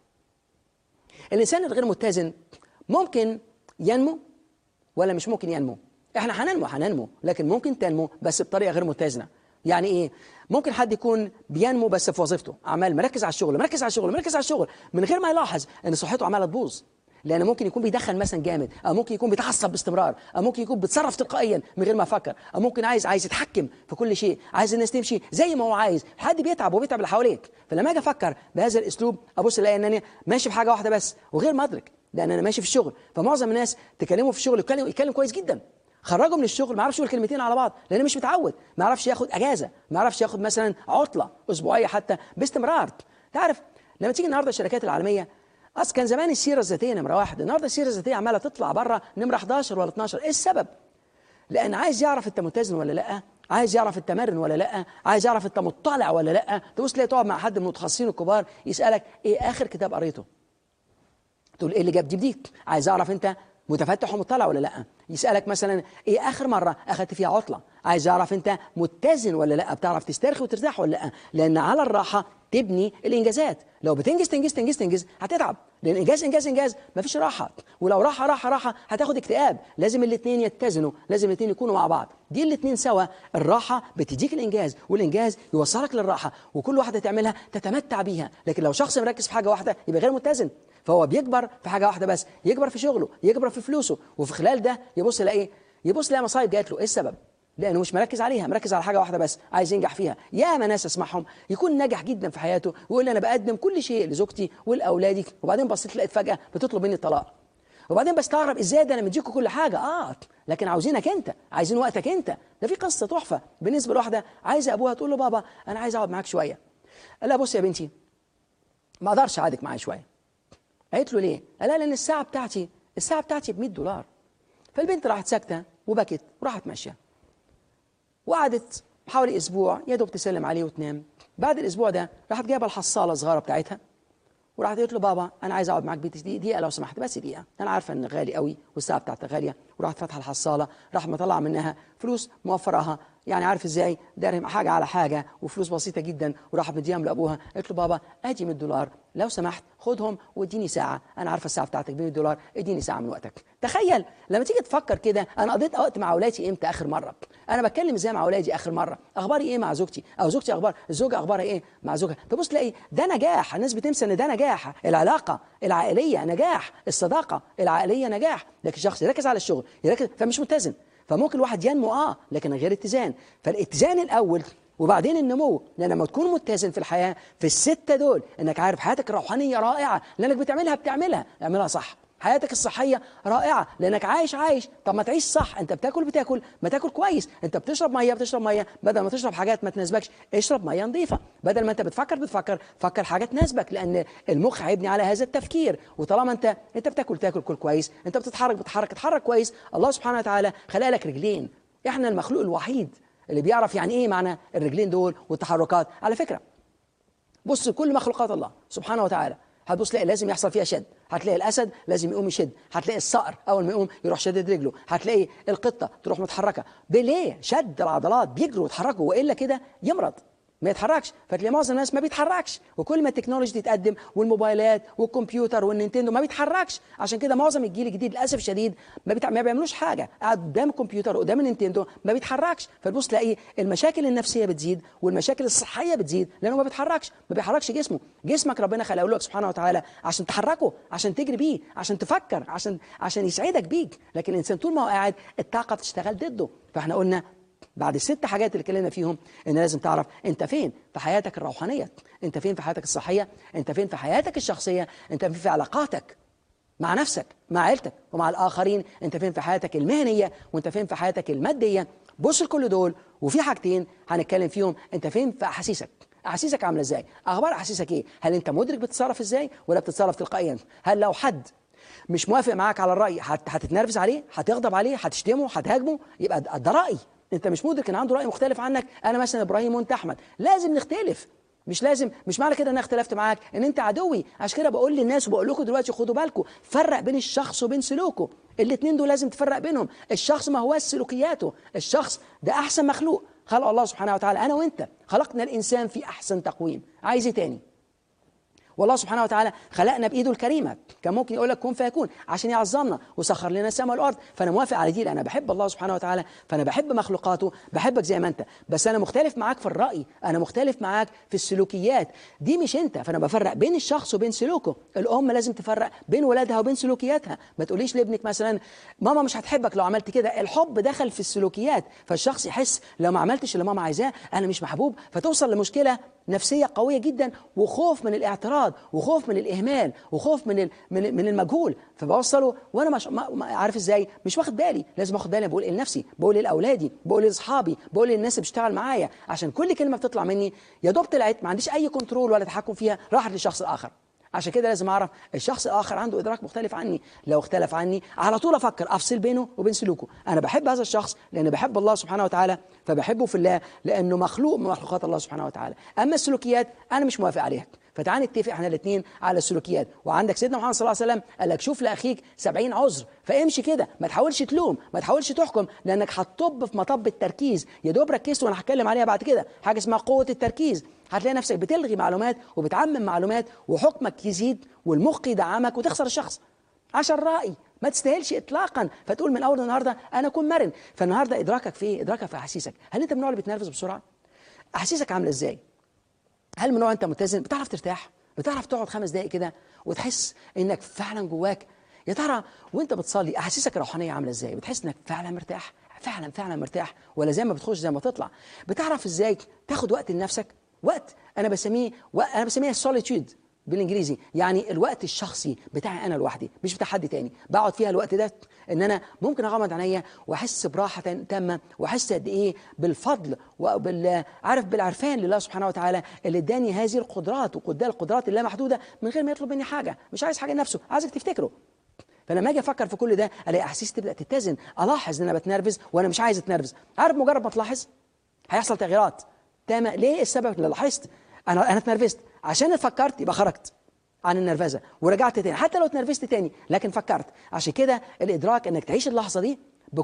الانسان الغير متزن ممكن ينمو ولا مش ممكن ينمو احنا هننمو هننمو لكن ممكن تنمو بس بطريقه غير متزنه يعني ايه ممكن حد يكون بينمو بس في وظيفته عمال مركز على الشغل مركز على الشغل مركز على الشغل من غير ما يلاحظ ان صحته عماله تبوظ لان ممكن يكون بيدخن مثلا جامد او ممكن يكون بيتعصب باستمرار او ممكن يكون بيتصرف تلقائيا من غير ما يفكر او ممكن عايز عايز يتحكم في كل شيء عايز الناس تمشي زي ما هو عايز حد بيتعب وبيتعب اللي حواليك فلما اجي افكر بهذا الاسلوب ابص الاقي ان انا ماشي في حاجه واحده بس وغير ما ادرك لان انا ماشي في الشغل فمعظم الناس تكلمه في الشغل يتكلم يتكلم كويس جدا خرجه من الشغل ما يعرفش يقول كلمتين على بعض لانه مش متعود ما يعرفش ياخد اجازه ما يعرفش ياخد مثلا عطله اسبوعيه حتى باستمرار تعرف لما تيجي النهارده الشركات العالميه اصل كان زمان السيره الذاتيه نمره واحد النهارده السيره الذاتيه عماله تطلع بره نمره 11 ولا 12 ايه السبب؟ لان عايز يعرف انت متزن ولا لا عايز يعرف انت مرن ولا لا عايز يعرف انت مطلع ولا لا تبص تلاقي تقعد مع حد من المتخصصين الكبار يسالك ايه اخر كتاب قريته تقول ايه اللي جاب دي بديك عايز اعرف انت متفتح ومطلع ولا لا يسالك مثلا ايه اخر مره اخذت فيها عطله عايز اعرف انت متزن ولا لا بتعرف تسترخي وترتاح ولا لا لان على الراحه تبني الانجازات لو بتنجز تنجز تنجز تنجز هتتعب لان انجاز انجاز انجاز مفيش راحه ولو راحه راحه راحه هتاخد اكتئاب لازم الاثنين يتزنوا لازم الاثنين يكونوا مع بعض دي الاثنين سوا الراحه بتديك الانجاز والانجاز يوصلك للراحه وكل واحده تعملها تتمتع بيها لكن لو شخص مركز في حاجه واحده يبقى غير متزن فهو بيكبر في حاجه واحده بس يكبر في شغله يكبر في فلوسه وفي خلال ده يبص يلاقي يبص يلاقي مصايب جات له ايه السبب لانه مش مركز عليها مركز على حاجه واحده بس عايز ينجح فيها يا ما ناس اسمعهم يكون ناجح جدا في حياته ويقول لي انا بقدم كل شيء لزوجتي ولاولادي وبعدين بصيت لقيت فجاه بتطلب مني الطلاق وبعدين بستغرب ازاي ده انا مديكوا كل حاجه اه لكن عاوزينك انت عايزين وقتك انت ده في قصه تحفه بالنسبه لواحده عايزه ابوها تقول له بابا انا عايز اقعد معاك شويه قال لها بص يا بنتي ما اقدرش اقعدك معايا شويه قالت له ليه؟ قال لها لان الساعه بتاعتي الساعه بتاعتي ب 100 دولار فالبنت راحت ساكته وبكت وراحت ماشيه وقعدت حوالي اسبوع يا دوب تسلم عليه وتنام بعد الاسبوع ده راحت جايبه الحصاله الصغيره بتاعتها وراحت قالت له بابا انا عايز اقعد معاك بيتي دقيقه دقيقه لو سمحت بس دقيقه انا عارفه ان غالي قوي والساعه بتاعتها غاليه وراحت فاتحه الحصاله راح مطلع منها فلوس موفراها يعني عارف ازاي دارهم حاجه على حاجه وفلوس بسيطه جدا وراح مديهم لابوها قالت له بابا ادي 100 دولار لو سمحت خدهم واديني ساعه انا عارفه الساعه بتاعتك ب 100 دولار اديني ساعه من وقتك تخيل لما تيجي تفكر كده انا قضيت وقت مع اولادي امتى اخر مره انا بتكلم ازاي مع اولادي اخر مره اخباري ايه مع زوجتي او زوجتي اخبار الزوجه اخبارها ايه مع زوجها تبص تلاقي ده نجاح الناس بتنسى ان ده نجاح العلاقه العائليه نجاح الصداقه العائليه نجاح لكن الشخص يركز على الشغل يركز فمش متزن فممكن الواحد ينمو اه لكن غير اتزان فالاتزان الاول وبعدين النمو لان لما تكون متزن في الحياه في السته دول انك عارف حياتك الروحانيه رائعه لانك بتعملها بتعملها اعملها صح حياتك الصحيه رائعه لانك عايش عايش طب ما تعيش صح انت بتاكل بتاكل ما تاكل كويس انت بتشرب ميه بتشرب ميه بدل ما تشرب حاجات ما تناسبكش اشرب ميه نظيفه بدل ما انت بتفكر بتفكر فكر حاجه تناسبك لان المخ هيبني على هذا التفكير وطالما انت انت بتاكل تاكل كل كويس انت بتتحرك بتتحرك اتحرك كويس الله سبحانه وتعالى خلق لك رجلين احنا المخلوق الوحيد اللي بيعرف يعني ايه معنى الرجلين دول والتحركات على فكره بص كل مخلوقات الله سبحانه وتعالى هتبص تلاقي لازم يحصل فيها شد هتلاقي الاسد لازم يقوم يشد هتلاقي الصقر اول ما يقوم يروح شدد رجله هتلاقي القطه تروح متحركه ليه شد العضلات بيجروا ويتحركوا والا كده يمرض ما يتحركش فتلاقي معظم الناس ما بيتحركش وكل ما التكنولوجي تتقدم والموبايلات والكمبيوتر والنينتندو ما بيتحركش عشان كده معظم الجيل الجديد للاسف الشديد ما, بيتع... ما بيعملوش حاجه قاعد قدام الكمبيوتر قدام النينتندو ما بيتحركش فتبص تلاقي المشاكل النفسيه بتزيد والمشاكل الصحيه بتزيد لانه ما بيتحركش ما بيحركش جسمه جسمك ربنا خلقه لك سبحانه وتعالى عشان تحركه عشان تجري بيه عشان تفكر عشان عشان يسعدك بيك لكن الانسان طول ما هو قاعد الطاقه بتشتغل ضده فاحنا قلنا بعد الست حاجات اللي اتكلمنا فيهم ان لازم تعرف انت فين في حياتك الروحانيه انت فين في حياتك الصحيه انت فين في حياتك الشخصيه انت فين في علاقاتك مع نفسك مع عيلتك ومع الاخرين انت فين في حياتك المهنيه وانت فين في حياتك الماديه بص لكل دول وفي حاجتين هنتكلم فيهم انت فين في احاسيسك احاسيسك عامله ازاي اخبار احاسيسك ايه هل انت مدرك بتتصرف ازاي ولا بتتصرف تلقائيا هل لو حد مش موافق معاك على الراي هتتنرفز عليه هتغضب عليه هتشتمه هتهاجمه يبقى ده راي انت مش مدرك ان عنده راي مختلف عنك انا مثلا ابراهيم وانت احمد لازم نختلف مش لازم مش معنى كده ان انا اختلفت معاك ان انت عدوي عشان كده بقول للناس وبقول لكم دلوقتي خدوا بالكم فرق بين الشخص وبين سلوكه الاثنين دول لازم تفرق بينهم الشخص ما هو سلوكياته الشخص ده احسن مخلوق خلق الله سبحانه وتعالى انا وانت خلقنا الانسان في احسن تقويم عايز ايه تاني والله سبحانه وتعالى خلقنا بايده الكريمه كان ممكن يقول لك كن فيكون عشان يعظمنا وسخر لنا السماء والارض فانا موافق على دي لأن انا بحب الله سبحانه وتعالى فانا بحب مخلوقاته بحبك زي ما انت بس انا مختلف معاك في الراي انا مختلف معاك في السلوكيات دي مش انت فانا بفرق بين الشخص وبين سلوكه الام لازم تفرق بين ولادها وبين سلوكياتها ما تقوليش لابنك مثلا ماما مش هتحبك لو عملت كده الحب دخل في السلوكيات فالشخص يحس لو ما عملتش اللي ماما عايزاه انا مش محبوب فتوصل لمشكله نفسيه قويه جدا وخوف من الاعتراض وخوف من الاهمال وخوف من من المجهول فبوصله وانا مش ما عارف ازاي مش واخد بالي لازم اخد بالي بقول لنفسي بقول لاولادي بقول لاصحابي بقول للناس اللي بتشتغل معايا عشان كل كلمه بتطلع مني يا دوب طلعت ما عنديش اي كنترول ولا تحكم فيها راحت للشخص الاخر عشان كده لازم اعرف الشخص الاخر عنده ادراك مختلف عني لو اختلف عني على طول افكر افصل بينه وبين سلوكه انا بحب هذا الشخص لان بحب الله سبحانه وتعالى فبحبه في الله لانه مخلوق من مخلوقات الله سبحانه وتعالى اما السلوكيات انا مش موافق عليها فتعال نتفق احنا الاثنين على السلوكيات وعندك سيدنا محمد صلى الله عليه وسلم قال لك شوف لاخيك 70 عذر فامشي كده ما تحاولش تلوم ما تحاولش تحكم لانك هتطب في مطب التركيز يا دوب ركزت وانا هتكلم عليها بعد كده حاجه اسمها قوه التركيز هتلاقي نفسك بتلغي معلومات وبتعمم معلومات وحكمك يزيد والمخ يدعمك وتخسر الشخص عشان رأي ما تستاهلش اطلاقا فتقول من اول النهارده انا اكون مرن فالنهارده ادراكك في ايه ادراكك في احاسيسك هل انت من النوع اللي بيتنرفز بسرعه احاسيسك عامله ازاي هل من نوع انت متزن بتعرف ترتاح بتعرف تقعد خمس دقائق كده وتحس انك فعلا جواك يا ترى وانت بتصلي احاسيسك الروحانيه عامله ازاي بتحس انك فعلا مرتاح فعلا فعلا مرتاح ولا زي ما بتخش زي ما تطلع بتعرف ازاي تاخد وقت لنفسك وقت انا بسميه انا بسميها السوليتيود بالانجليزي يعني الوقت الشخصي بتاعي انا لوحدي مش بتاع حد تاني بقعد فيها الوقت ده ان انا ممكن اغمض عينيا واحس براحه تامه واحس قد ايه بالفضل وبال عارف بالعرفان لله سبحانه وتعالى اللي اداني هذه القدرات وقدام القدرات اللا محدوده من غير ما يطلب مني حاجه مش عايز حاجه لنفسه عايزك تفتكره فلما اجي افكر في كل ده الاقي احاسيس تبدا تتزن الاحظ ان انا بتنرفز وانا مش عايز اتنرفز عارف مجرد ما تلاحظ هيحصل تغييرات تمام ليه السبب اللي لاحظت انا انا اتنرفزت عشان فكرت يبقى خرجت عن النرفزه ورجعت تاني حتى لو اتنرفزت تاني لكن فكرت عشان كده الادراك انك تعيش اللحظه دي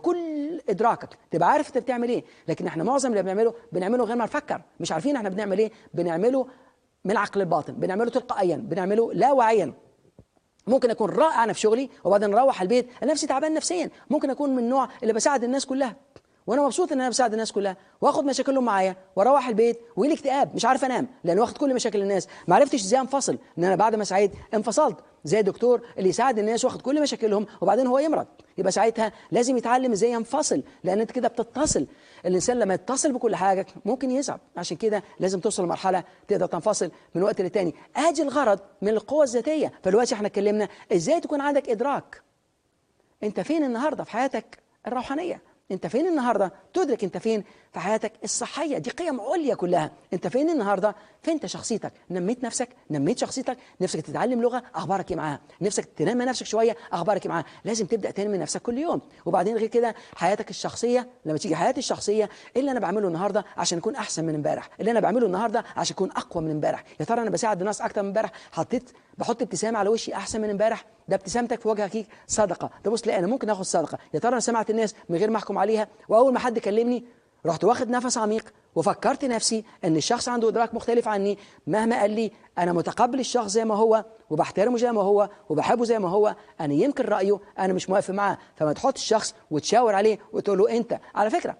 بكل ادراكك تبقى عارف انت بتعمل ايه لكن احنا معظم اللي بنعمله بنعمله غير ما نفكر مش عارفين احنا بنعمل ايه بنعمله من العقل الباطن بنعمله تلقائيا بنعمله لا واعيا ممكن اكون رائع انا في شغلي وبعدين اروح البيت نفسي تعبان نفسيا ممكن اكون من النوع اللي بساعد الناس كلها وانا مبسوط ان انا بساعد الناس كلها واخد مشاكلهم معايا واروح البيت ويجي اكتئاب مش عارف انام لان واخد كل مشاكل الناس ما عرفتش ازاي انفصل ان انا بعد ما سعيت انفصلت زي الدكتور اللي يساعد الناس واخد كل مشاكلهم وبعدين هو يمرض يبقى ساعتها لازم يتعلم ازاي ينفصل لان انت كده بتتصل الانسان لما يتصل بكل حاجه ممكن يصعب عشان كده لازم توصل لمرحله تقدر تنفصل من وقت للتاني ادي الغرض من القوه الذاتيه فدلوقتي احنا اتكلمنا ازاي تكون عندك ادراك انت فين النهارده في حياتك الروحانيه انت فين النهارده تدرك انت فين في حياتك الصحيه دي قيم عليا كلها انت فين النهارده فين انت شخصيتك نميت نفسك نميت شخصيتك نفسك تتعلم لغه اخبارك ايه معاها نفسك تنمي نفسك شويه اخبارك ايه معاها لازم تبدا تنمي نفسك كل يوم وبعدين غير كده حياتك الشخصيه لما تيجي حياتي الشخصيه ايه اللي انا بعمله النهارده عشان اكون احسن من امبارح اللي انا بعمله النهارده عشان اكون اقوى من امبارح يا ترى انا بساعد الناس اكتر من امبارح حطيت بحط ابتسامه على وشي احسن من امبارح ده ابتسامتك في وجهك هيك صدقه ده بص لا انا ممكن اخد صدقه يا ترى انا سمعت الناس من غير ما احكم عليها واول ما حد كلمني رحت واخد نفس عميق وفكرت نفسي ان الشخص عنده ادراك مختلف عني مهما قال لي انا متقبل الشخص زي ما هو وبحترمه زي ما هو وبحبه زي ما هو انا يمكن رايه انا مش موافق معاه فما تحط الشخص وتشاور عليه وتقول له انت على فكره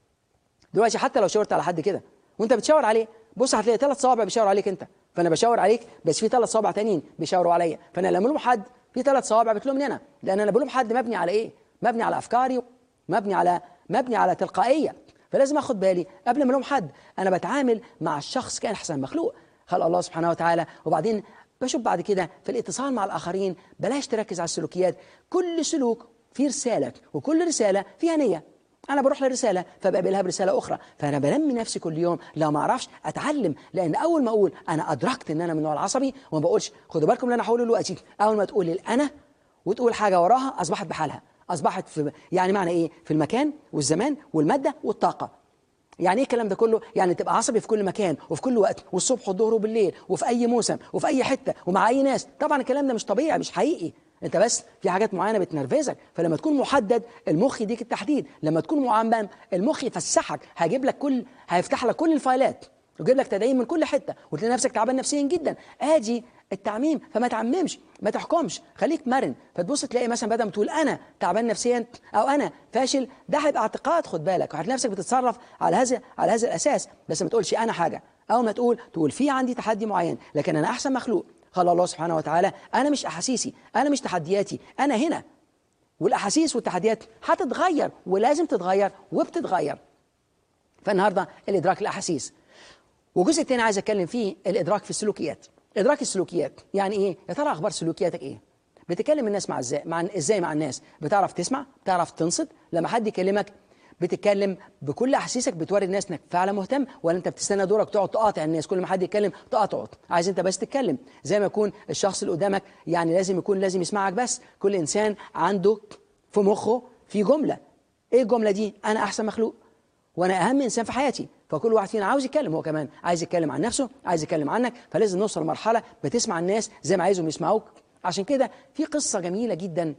دلوقتي حتى لو شاورت على حد كده وانت بتشاور عليه بص هتلاقي ثلاث صوابع بيشاور عليك انت فانا بشاور عليك بس في ثلاث صوابع تانيين بيشاوروا عليا فانا لما الوم حد في ثلاث صوابع بتلومني انا لان انا بلوم حد مبني على ايه مبني على افكاري مبني على مبني على تلقائيه فلازم اخد بالي قبل ما الوم حد انا بتعامل مع الشخص كان احسن مخلوق خلق الله سبحانه وتعالى وبعدين بشوف بعد كده في الاتصال مع الاخرين بلاش تركز على السلوكيات كل سلوك فيه رساله وكل رساله فيها نيه انا بروح لرساله فبقابلها برساله اخرى فانا بنمي نفسي كل يوم لو ما اعرفش اتعلم لان اول ما اقول انا ادركت ان انا من النوع العصبي وما بقولش خدوا بالكم اللي انا هقوله دلوقتي اول ما تقول الانا وتقول حاجه وراها اصبحت بحالها اصبحت في يعني معنى ايه في المكان والزمان والماده والطاقه يعني ايه الكلام ده كله يعني تبقى عصبي في كل مكان وفي كل وقت والصبح والظهر وبالليل وفي اي موسم وفي اي حته ومع اي ناس طبعا الكلام ده مش طبيعي مش حقيقي انت بس في حاجات معينه بتنرفزك فلما تكون محدد المخ يديك التحديد لما تكون معمم المخ يفسحك هيجيب لك كل هيفتح لك كل الفايلات ويجيب لك تدعيم من كل حته وتلاقي نفسك تعبان نفسيا جدا ادي التعميم فما تعممش ما تحكمش خليك مرن فتبص تلاقي مثلا بدل ما تقول انا تعبان نفسيا او انا فاشل ده هيبقى اعتقاد خد بالك وهتلاقي نفسك بتتصرف على هذا على هذا الاساس بس ما تقولش انا حاجه اول ما تقول تقول في عندي تحدي معين لكن انا احسن مخلوق قال الله سبحانه وتعالى انا مش احاسيسي انا مش تحدياتي انا هنا والاحاسيس والتحديات هتتغير ولازم تتغير وبتتغير فالنهارده الادراك الاحاسيس وجزء تاني عايز اتكلم فيه الادراك في السلوكيات ادراك السلوكيات يعني ايه يا ترى اخبار سلوكياتك ايه بتتكلم الناس مع ازاي مع ازاي مع الناس بتعرف تسمع بتعرف تنصت لما حد يكلمك بتتكلم بكل احاسيسك بتوري الناس انك فعلا مهتم ولا انت بتستنى دورك تقعد تقاطع الناس كل ما حد يتكلم تقاطعه عايز انت بس تتكلم زي ما يكون الشخص اللي قدامك يعني لازم يكون لازم يسمعك بس كل انسان عنده في مخه في جمله ايه الجمله دي انا احسن مخلوق وانا اهم انسان في حياتي فكل واحد فينا عاوز يتكلم هو كمان عايز يتكلم عن نفسه عايز يتكلم عنك فلازم نوصل لمرحله بتسمع الناس زي ما عايزهم يسمعوك عشان كده في قصه جميله جدا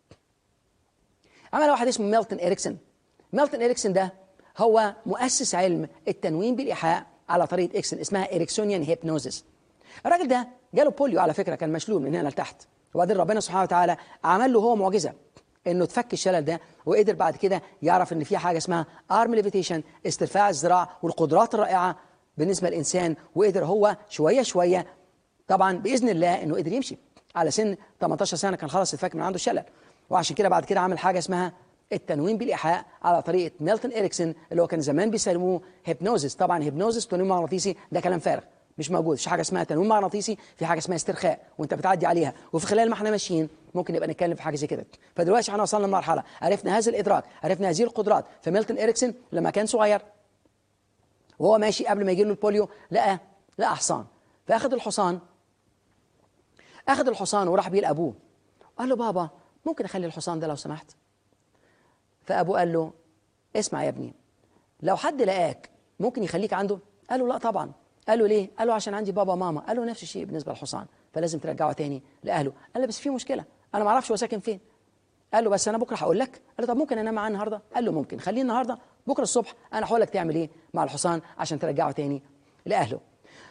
عمل واحد اسمه ميلتون اريكسون ميلتون اريكسون ده هو مؤسس علم التنويم بالايحاء على طريقه اكسن اسمها اريكسونيان هيبنوزيس الراجل ده جاله بوليو على فكره كان مشلول من هنا لتحت وبعدين ربنا سبحانه وتعالى عمل له هو معجزه انه تفك الشلل ده وقدر بعد كده يعرف ان في حاجه اسمها ارم ليفيتيشن استرفاع الذراع والقدرات الرائعه بالنسبه للانسان وقدر هو شويه شويه طبعا باذن الله انه قدر يمشي على سن 18 سنه كان خلاص اتفك من عنده الشلل وعشان كده بعد كده عمل حاجه اسمها التنويم بالايحاء على طريقه ميلتون اريكسون اللي هو كان زمان بيسموه هيبنوزيس طبعا هيبنوزيس تنويم مغناطيسي ده كلام فارغ مش موجود في حاجه اسمها تنويم مغناطيسي في حاجه اسمها استرخاء وانت بتعدي عليها وفي خلال ما احنا ماشيين ممكن نبقى نتكلم في حاجه زي كده فدلوقتي احنا وصلنا لمرحله عرفنا هذا الادراك عرفنا هذه القدرات فميلتون اريكسون لما كان صغير وهو ماشي قبل ما يجي له البوليو لقى لقى حصان فاخذ الحصان اخذ الحصان وراح بيه لابوه قال له بابا ممكن اخلي الحصان ده لو سمحت فابوه قال له اسمع يا ابني لو حد لقاك ممكن يخليك عنده قال له لا طبعا قال له ليه قال له عشان عندي بابا وماما قال له نفس الشيء بالنسبه للحصان فلازم ترجعه تاني لاهله قال له بس في مشكله انا ما اعرفش هو ساكن فين قال له بس انا بكره هقول لك قال له طب ممكن انام معاه النهارده قال له ممكن خليه النهارده بكره الصبح انا هقول لك تعمل ايه مع الحصان عشان ترجعه تاني لاهله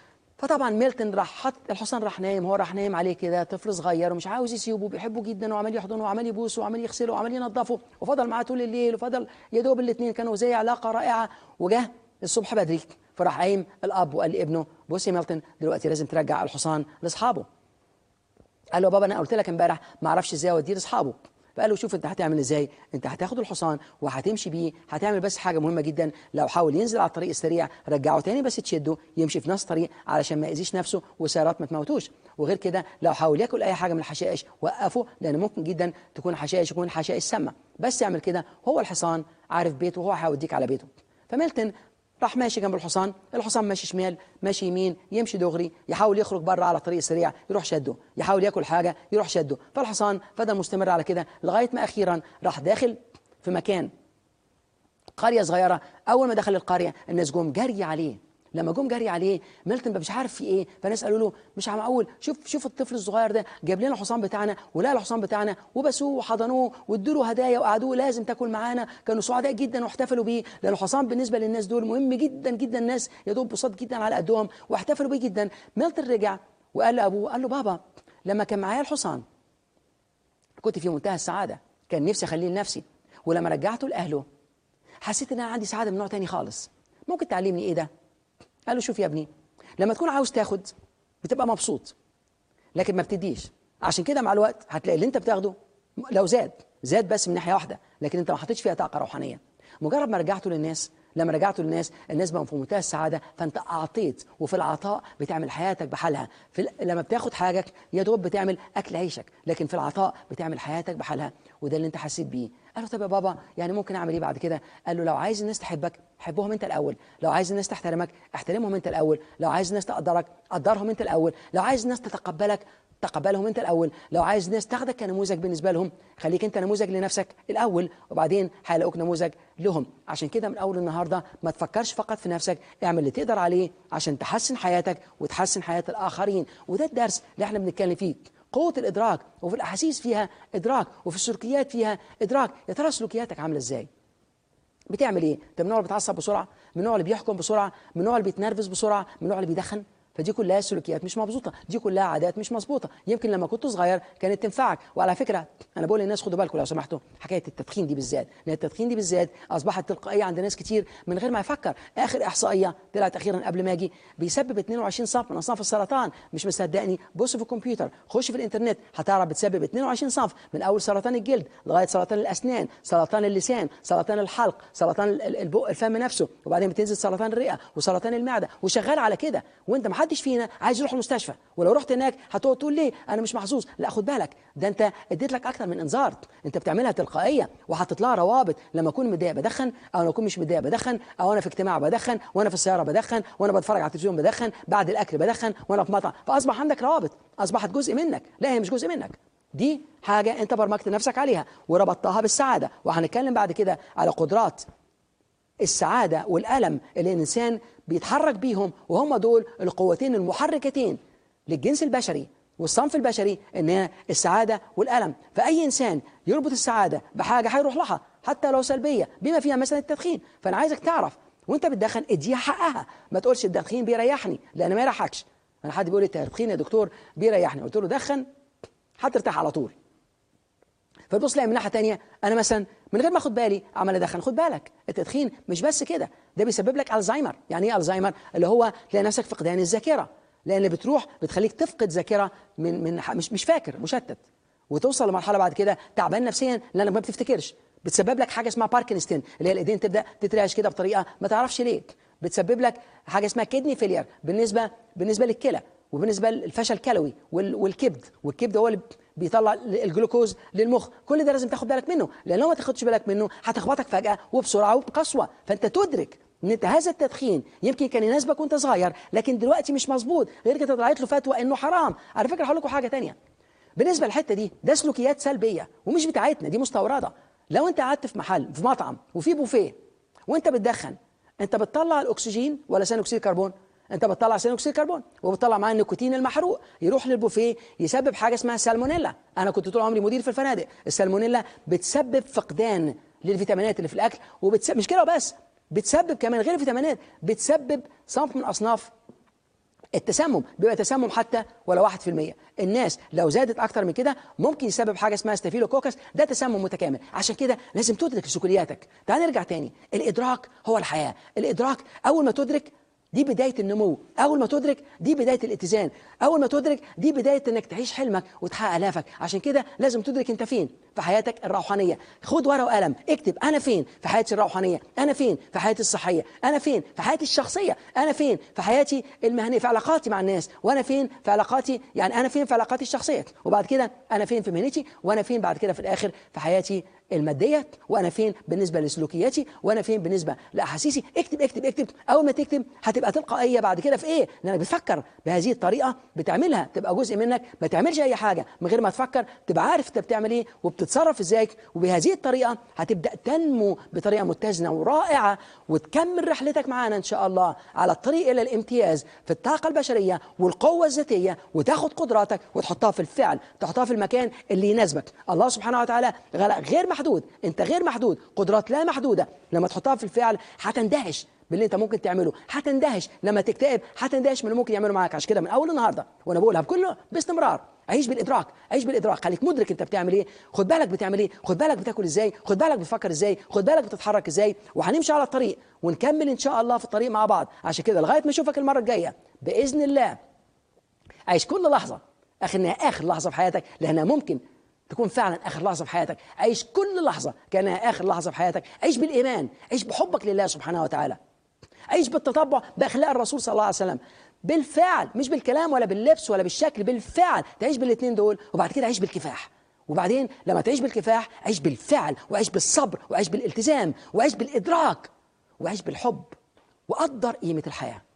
فطبعا ميلتون راح حط الحصان راح نايم هو راح نايم عليه كده طفل صغير ومش عاوز يسيبه بيحبه جدا وعمال يحضنه وعمال يبوسه وعمال يغسله وعمال ينظفه وفضل معاه طول الليل وفضل يا دوب الاثنين كانوا زي علاقه رائعه وجه الصبح بدري فراح قايم الاب وقال لابنه بص يا ميلتون دلوقتي لازم ترجع الحصان لاصحابه قال له بابا انا قلت لك امبارح ما اعرفش ازاي اوديه لاصحابه فقال له شوف انت هتعمل ازاي انت هتاخد الحصان وهتمشي بيه هتعمل بس حاجه مهمه جدا لو حاول ينزل على الطريق السريع رجعه تاني بس تشده يمشي في نفس الطريق علشان ما يأذيش نفسه والسيارات ما تموتوش وغير كده لو حاول ياكل اي حاجه من الحشائش وقفه لان ممكن جدا تكون حشائش يكون حشائش سامه بس يعمل كده هو الحصان عارف بيته وهو هيوديك على بيته فميلتون راح ماشي جنب الحصان الحصان ماشي شمال ماشي يمين يمشي دغري يحاول يخرج بره على طريق سريع يروح شده يحاول ياكل حاجه يروح شده فالحصان فضل مستمر على كده لغايه ما اخيرا راح داخل في مكان قريه صغيره اول ما دخل القريه الناس جم جري عليه لما جم جري عليه ميلتون مش عارف في ايه فالناس قالوا له مش معقول شوف شوف الطفل الصغير ده جاب لنا الحصان بتاعنا ولقى الحصان بتاعنا وبسوه وحضنوه وادوا له هدايا وقعدوه لازم تاكل معانا كانوا سعداء جدا واحتفلوا بيه لان الحصان بالنسبه للناس دول مهم جدا جدا الناس يا دوب بساط جدا على قدهم واحتفلوا بيه جدا ميلتون رجع وقال لابوه قال له بابا لما كان معايا الحصان كنت في منتهى السعاده كان نفسي اخليه لنفسي ولما رجعته لاهله حسيت ان انا عندي سعاده من نوع تاني خالص ممكن تعلمني ايه ده قال له شوف يا ابني لما تكون عاوز تاخد بتبقى مبسوط لكن ما بتديش عشان كده مع الوقت هتلاقي اللي انت بتاخده لو زاد زاد بس من ناحيه واحده لكن انت ما حطيتش فيها طاقه روحانيه مجرد ما رجعته للناس لما رجعته للناس الناس بقوا في منتهى السعاده فانت اعطيت وفي العطاء بتعمل حياتك بحالها في ال- لما بتاخد حاجك يا دوب بتعمل اكل عيشك لكن في العطاء بتعمل حياتك بحالها وده اللي انت حسيت بيه قال له طب يا بابا يعني ممكن اعمل ايه بعد كده قال له لو عايز الناس تحبك حبهم انت الاول لو عايز الناس تحترمك احترمهم انت الاول لو عايز الناس تقدرك قدرهم انت الاول لو عايز الناس تتقبلك تقبلهم انت الاول لو عايز ناس تاخدك كنموذج بالنسبه لهم خليك انت نموذج لنفسك الاول وبعدين هيلاقوك نموذج لهم عشان كده من اول النهارده ما تفكرش فقط في نفسك اعمل اللي تقدر عليه عشان تحسن حياتك وتحسن حياه الاخرين وده الدرس اللي احنا بنتكلم فيه قوة الإدراك وفي الأحاسيس فيها إدراك وفي السلوكيات فيها إدراك يا ترى سلوكياتك عاملة إزاي؟ بتعمل إيه؟ أنت من النوع اللي بيتعصب بسرعة؟ من النوع اللي بيحكم بسرعة؟ من النوع اللي بيتنرفز بسرعة؟ من النوع اللي بيدخن؟ فدي كلها سلوكيات مش مظبوطه دي كلها عادات مش مظبوطه يمكن لما كنت صغير كانت تنفعك وعلى فكره انا بقول للناس خدوا بالكم لو سمحتوا حكايه التدخين دي بالذات لان التدخين دي بالذات اصبحت تلقائيه عند ناس كتير من غير ما يفكر اخر احصائيه طلعت اخيرا قبل ما اجي بيسبب 22 صنف من اصناف السرطان مش مصدقني بص في الكمبيوتر خش في الانترنت هتعرف بتسبب 22 صنف من اول سرطان الجلد لغايه سرطان الاسنان سرطان اللسان سرطان الحلق سرطان ال- ال- البق الفم نفسه وبعدين بتنزل سرطان الرئه وسرطان المعده وشغال على كده وانت ما حدش فينا عايز يروح المستشفى ولو رحت هناك هتقعد تقول ليه انا مش محظوظ لا خد بالك ده انت اديت لك اكتر من انذار انت بتعملها تلقائيه وحاطط لها روابط لما اكون متضايق بدخن او لما اكون مش متضايق بدخن او انا في اجتماع بدخن وانا في السياره بدخن وانا بتفرج على التلفزيون بدخن بعد الاكل بدخن وانا في مطعم فاصبح عندك روابط اصبحت جزء منك لا هي مش جزء منك دي حاجه انت برمجت نفسك عليها وربطتها بالسعاده وهنتكلم بعد كده على قدرات السعادة والألم اللي الإنسان بيتحرك بيهم وهم دول القوتين المحركتين للجنس البشري والصنف البشري ان هي السعادة والألم فأي إنسان يربط السعادة بحاجة هيروح لها حتى لو سلبية بما فيها مثلا التدخين فأنا عايزك تعرف وانت بتدخن اديها حقها ما تقولش التدخين بيريحني لأن ما يريحكش أنا حد بيقول لي التدخين يا دكتور بيريحني قلت له دخن هترتاح على طول فتبص تلاقي من ناحيه تانية انا مثلا من غير ما اخد بالي عمال ادخن خد بالك التدخين مش بس كده ده بيسبب لك الزهايمر يعني ايه الزهايمر اللي هو تلاقي نفسك فقدان الذاكره لان بتروح بتخليك تفقد ذاكره من من ح- مش مش فاكر مشتت وتوصل لمرحله بعد كده تعبان نفسيا لانك ما بتفتكرش بتسبب لك حاجه اسمها باركنستين اللي هي الايدين تبدا تترعش كده بطريقه ما تعرفش ليه بتسبب لك حاجه اسمها كدني فيلير بالنسبه بالنسبه للكلى وبالنسبه للفشل الكلوي وال- والكبد والكبد هو اللي بيطلع الجلوكوز للمخ كل ده لازم تاخد بالك منه لان لو ما تاخدش بالك منه هتخبطك فجاه وبسرعه وبقسوه فانت تدرك ان انت هذا التدخين يمكن كان يناسبك وانت صغير لكن دلوقتي مش مظبوط غير كده طلعت له فتوى انه حرام على فكره هقول لكم حاجه تانية بالنسبه للحته دي ده سلوكيات سلبيه ومش بتاعتنا دي مستورده لو انت قعدت في محل في مطعم وفي بوفيه وانت بتدخن انت بتطلع الاكسجين ولا ثاني اكسيد الكربون انت بتطلع ثاني اكسيد الكربون وبتطلع معاه النيكوتين المحروق يروح للبوفيه يسبب حاجه اسمها سالمونيلا انا كنت طول عمري مدير في الفنادق السالمونيلا بتسبب فقدان للفيتامينات اللي في الاكل وبتسبب مش كده بس بتسبب كمان غير الفيتامينات بتسبب صنف من اصناف التسمم بيبقى تسمم حتى ولا 1% الناس لو زادت اكتر من كده ممكن يسبب حاجه اسمها ستافيلوكوكس ده تسمم متكامل عشان كده لازم تدرك سلوكياتك تعال نرجع تاني الادراك هو الحياه الادراك اول ما تدرك دي بداية النمو أول ما تدرك دي بداية الاتزان أول ما تدرك دي بداية أنك تعيش حلمك وتحقق أهدافك عشان كده لازم تدرك أنت فين في حياتك الروحانية خد ورقة وقلم اكتب أنا فين في حياتي الروحانية أنا فين في حياتي الصحية أنا فين في حياتي الشخصية أنا فين في حياتي المهنية في علاقاتي مع الناس وأنا فين في علاقاتي يعني أنا فين في علاقاتي الشخصية وبعد كده أنا فين في مهنتي وأنا فين بعد كده في الآخر في حياتي الماديه وانا فين بالنسبه لسلوكياتي وانا فين بالنسبه لاحاسيسي اكتب اكتب اكتب اول ما تكتب هتبقى تلقائيه بعد كده في ايه لانك بتفكر بهذه الطريقه بتعملها تبقى جزء منك ما تعملش اي حاجه من غير ما تفكر تبقى عارف انت بتعمل ايه وبتتصرف ازاي وبهذه الطريقه هتبدا تنمو بطريقه متزنه ورائعه وتكمل رحلتك معانا ان شاء الله على الطريق الى الامتياز في الطاقه البشريه والقوه الذاتيه وتاخد قدراتك وتحطها في الفعل تحطها في المكان اللي يناسبك الله سبحانه وتعالى غير محدود انت غير محدود قدرات لا محدوده لما تحطها في الفعل هتندهش باللي انت ممكن تعمله هتندهش لما تكتئب هتندهش من اللي ممكن يعمله معاك عشان كده من اول النهارده وانا بقولها بكل باستمرار عيش بالادراك عيش بالادراك خليك مدرك انت بتعمل ايه خد بالك بتعمل ايه خد بالك بتاكل ازاي خد بالك بتفكر ازاي خد بالك بتتحرك ازاي وهنمشي على الطريق ونكمل ان شاء الله في الطريق مع بعض عشان كده لغايه ما اشوفك المره الجايه باذن الله عيش كل لحظه اخر اخر لحظه في حياتك لانها ممكن تكون فعلا اخر لحظه في حياتك عيش كل لحظه كانها اخر لحظه في حياتك عيش بالايمان عيش بحبك لله سبحانه وتعالى عيش بالتطبع باخلاق الرسول صلى الله عليه وسلم بالفعل مش بالكلام ولا باللبس ولا بالشكل بالفعل تعيش بالاثنين دول وبعد كده عيش بالكفاح وبعدين لما تعيش بالكفاح عيش بالفعل وعيش بالصبر وعيش بالالتزام وعيش بالادراك وعيش بالحب وقدر قيمه الحياه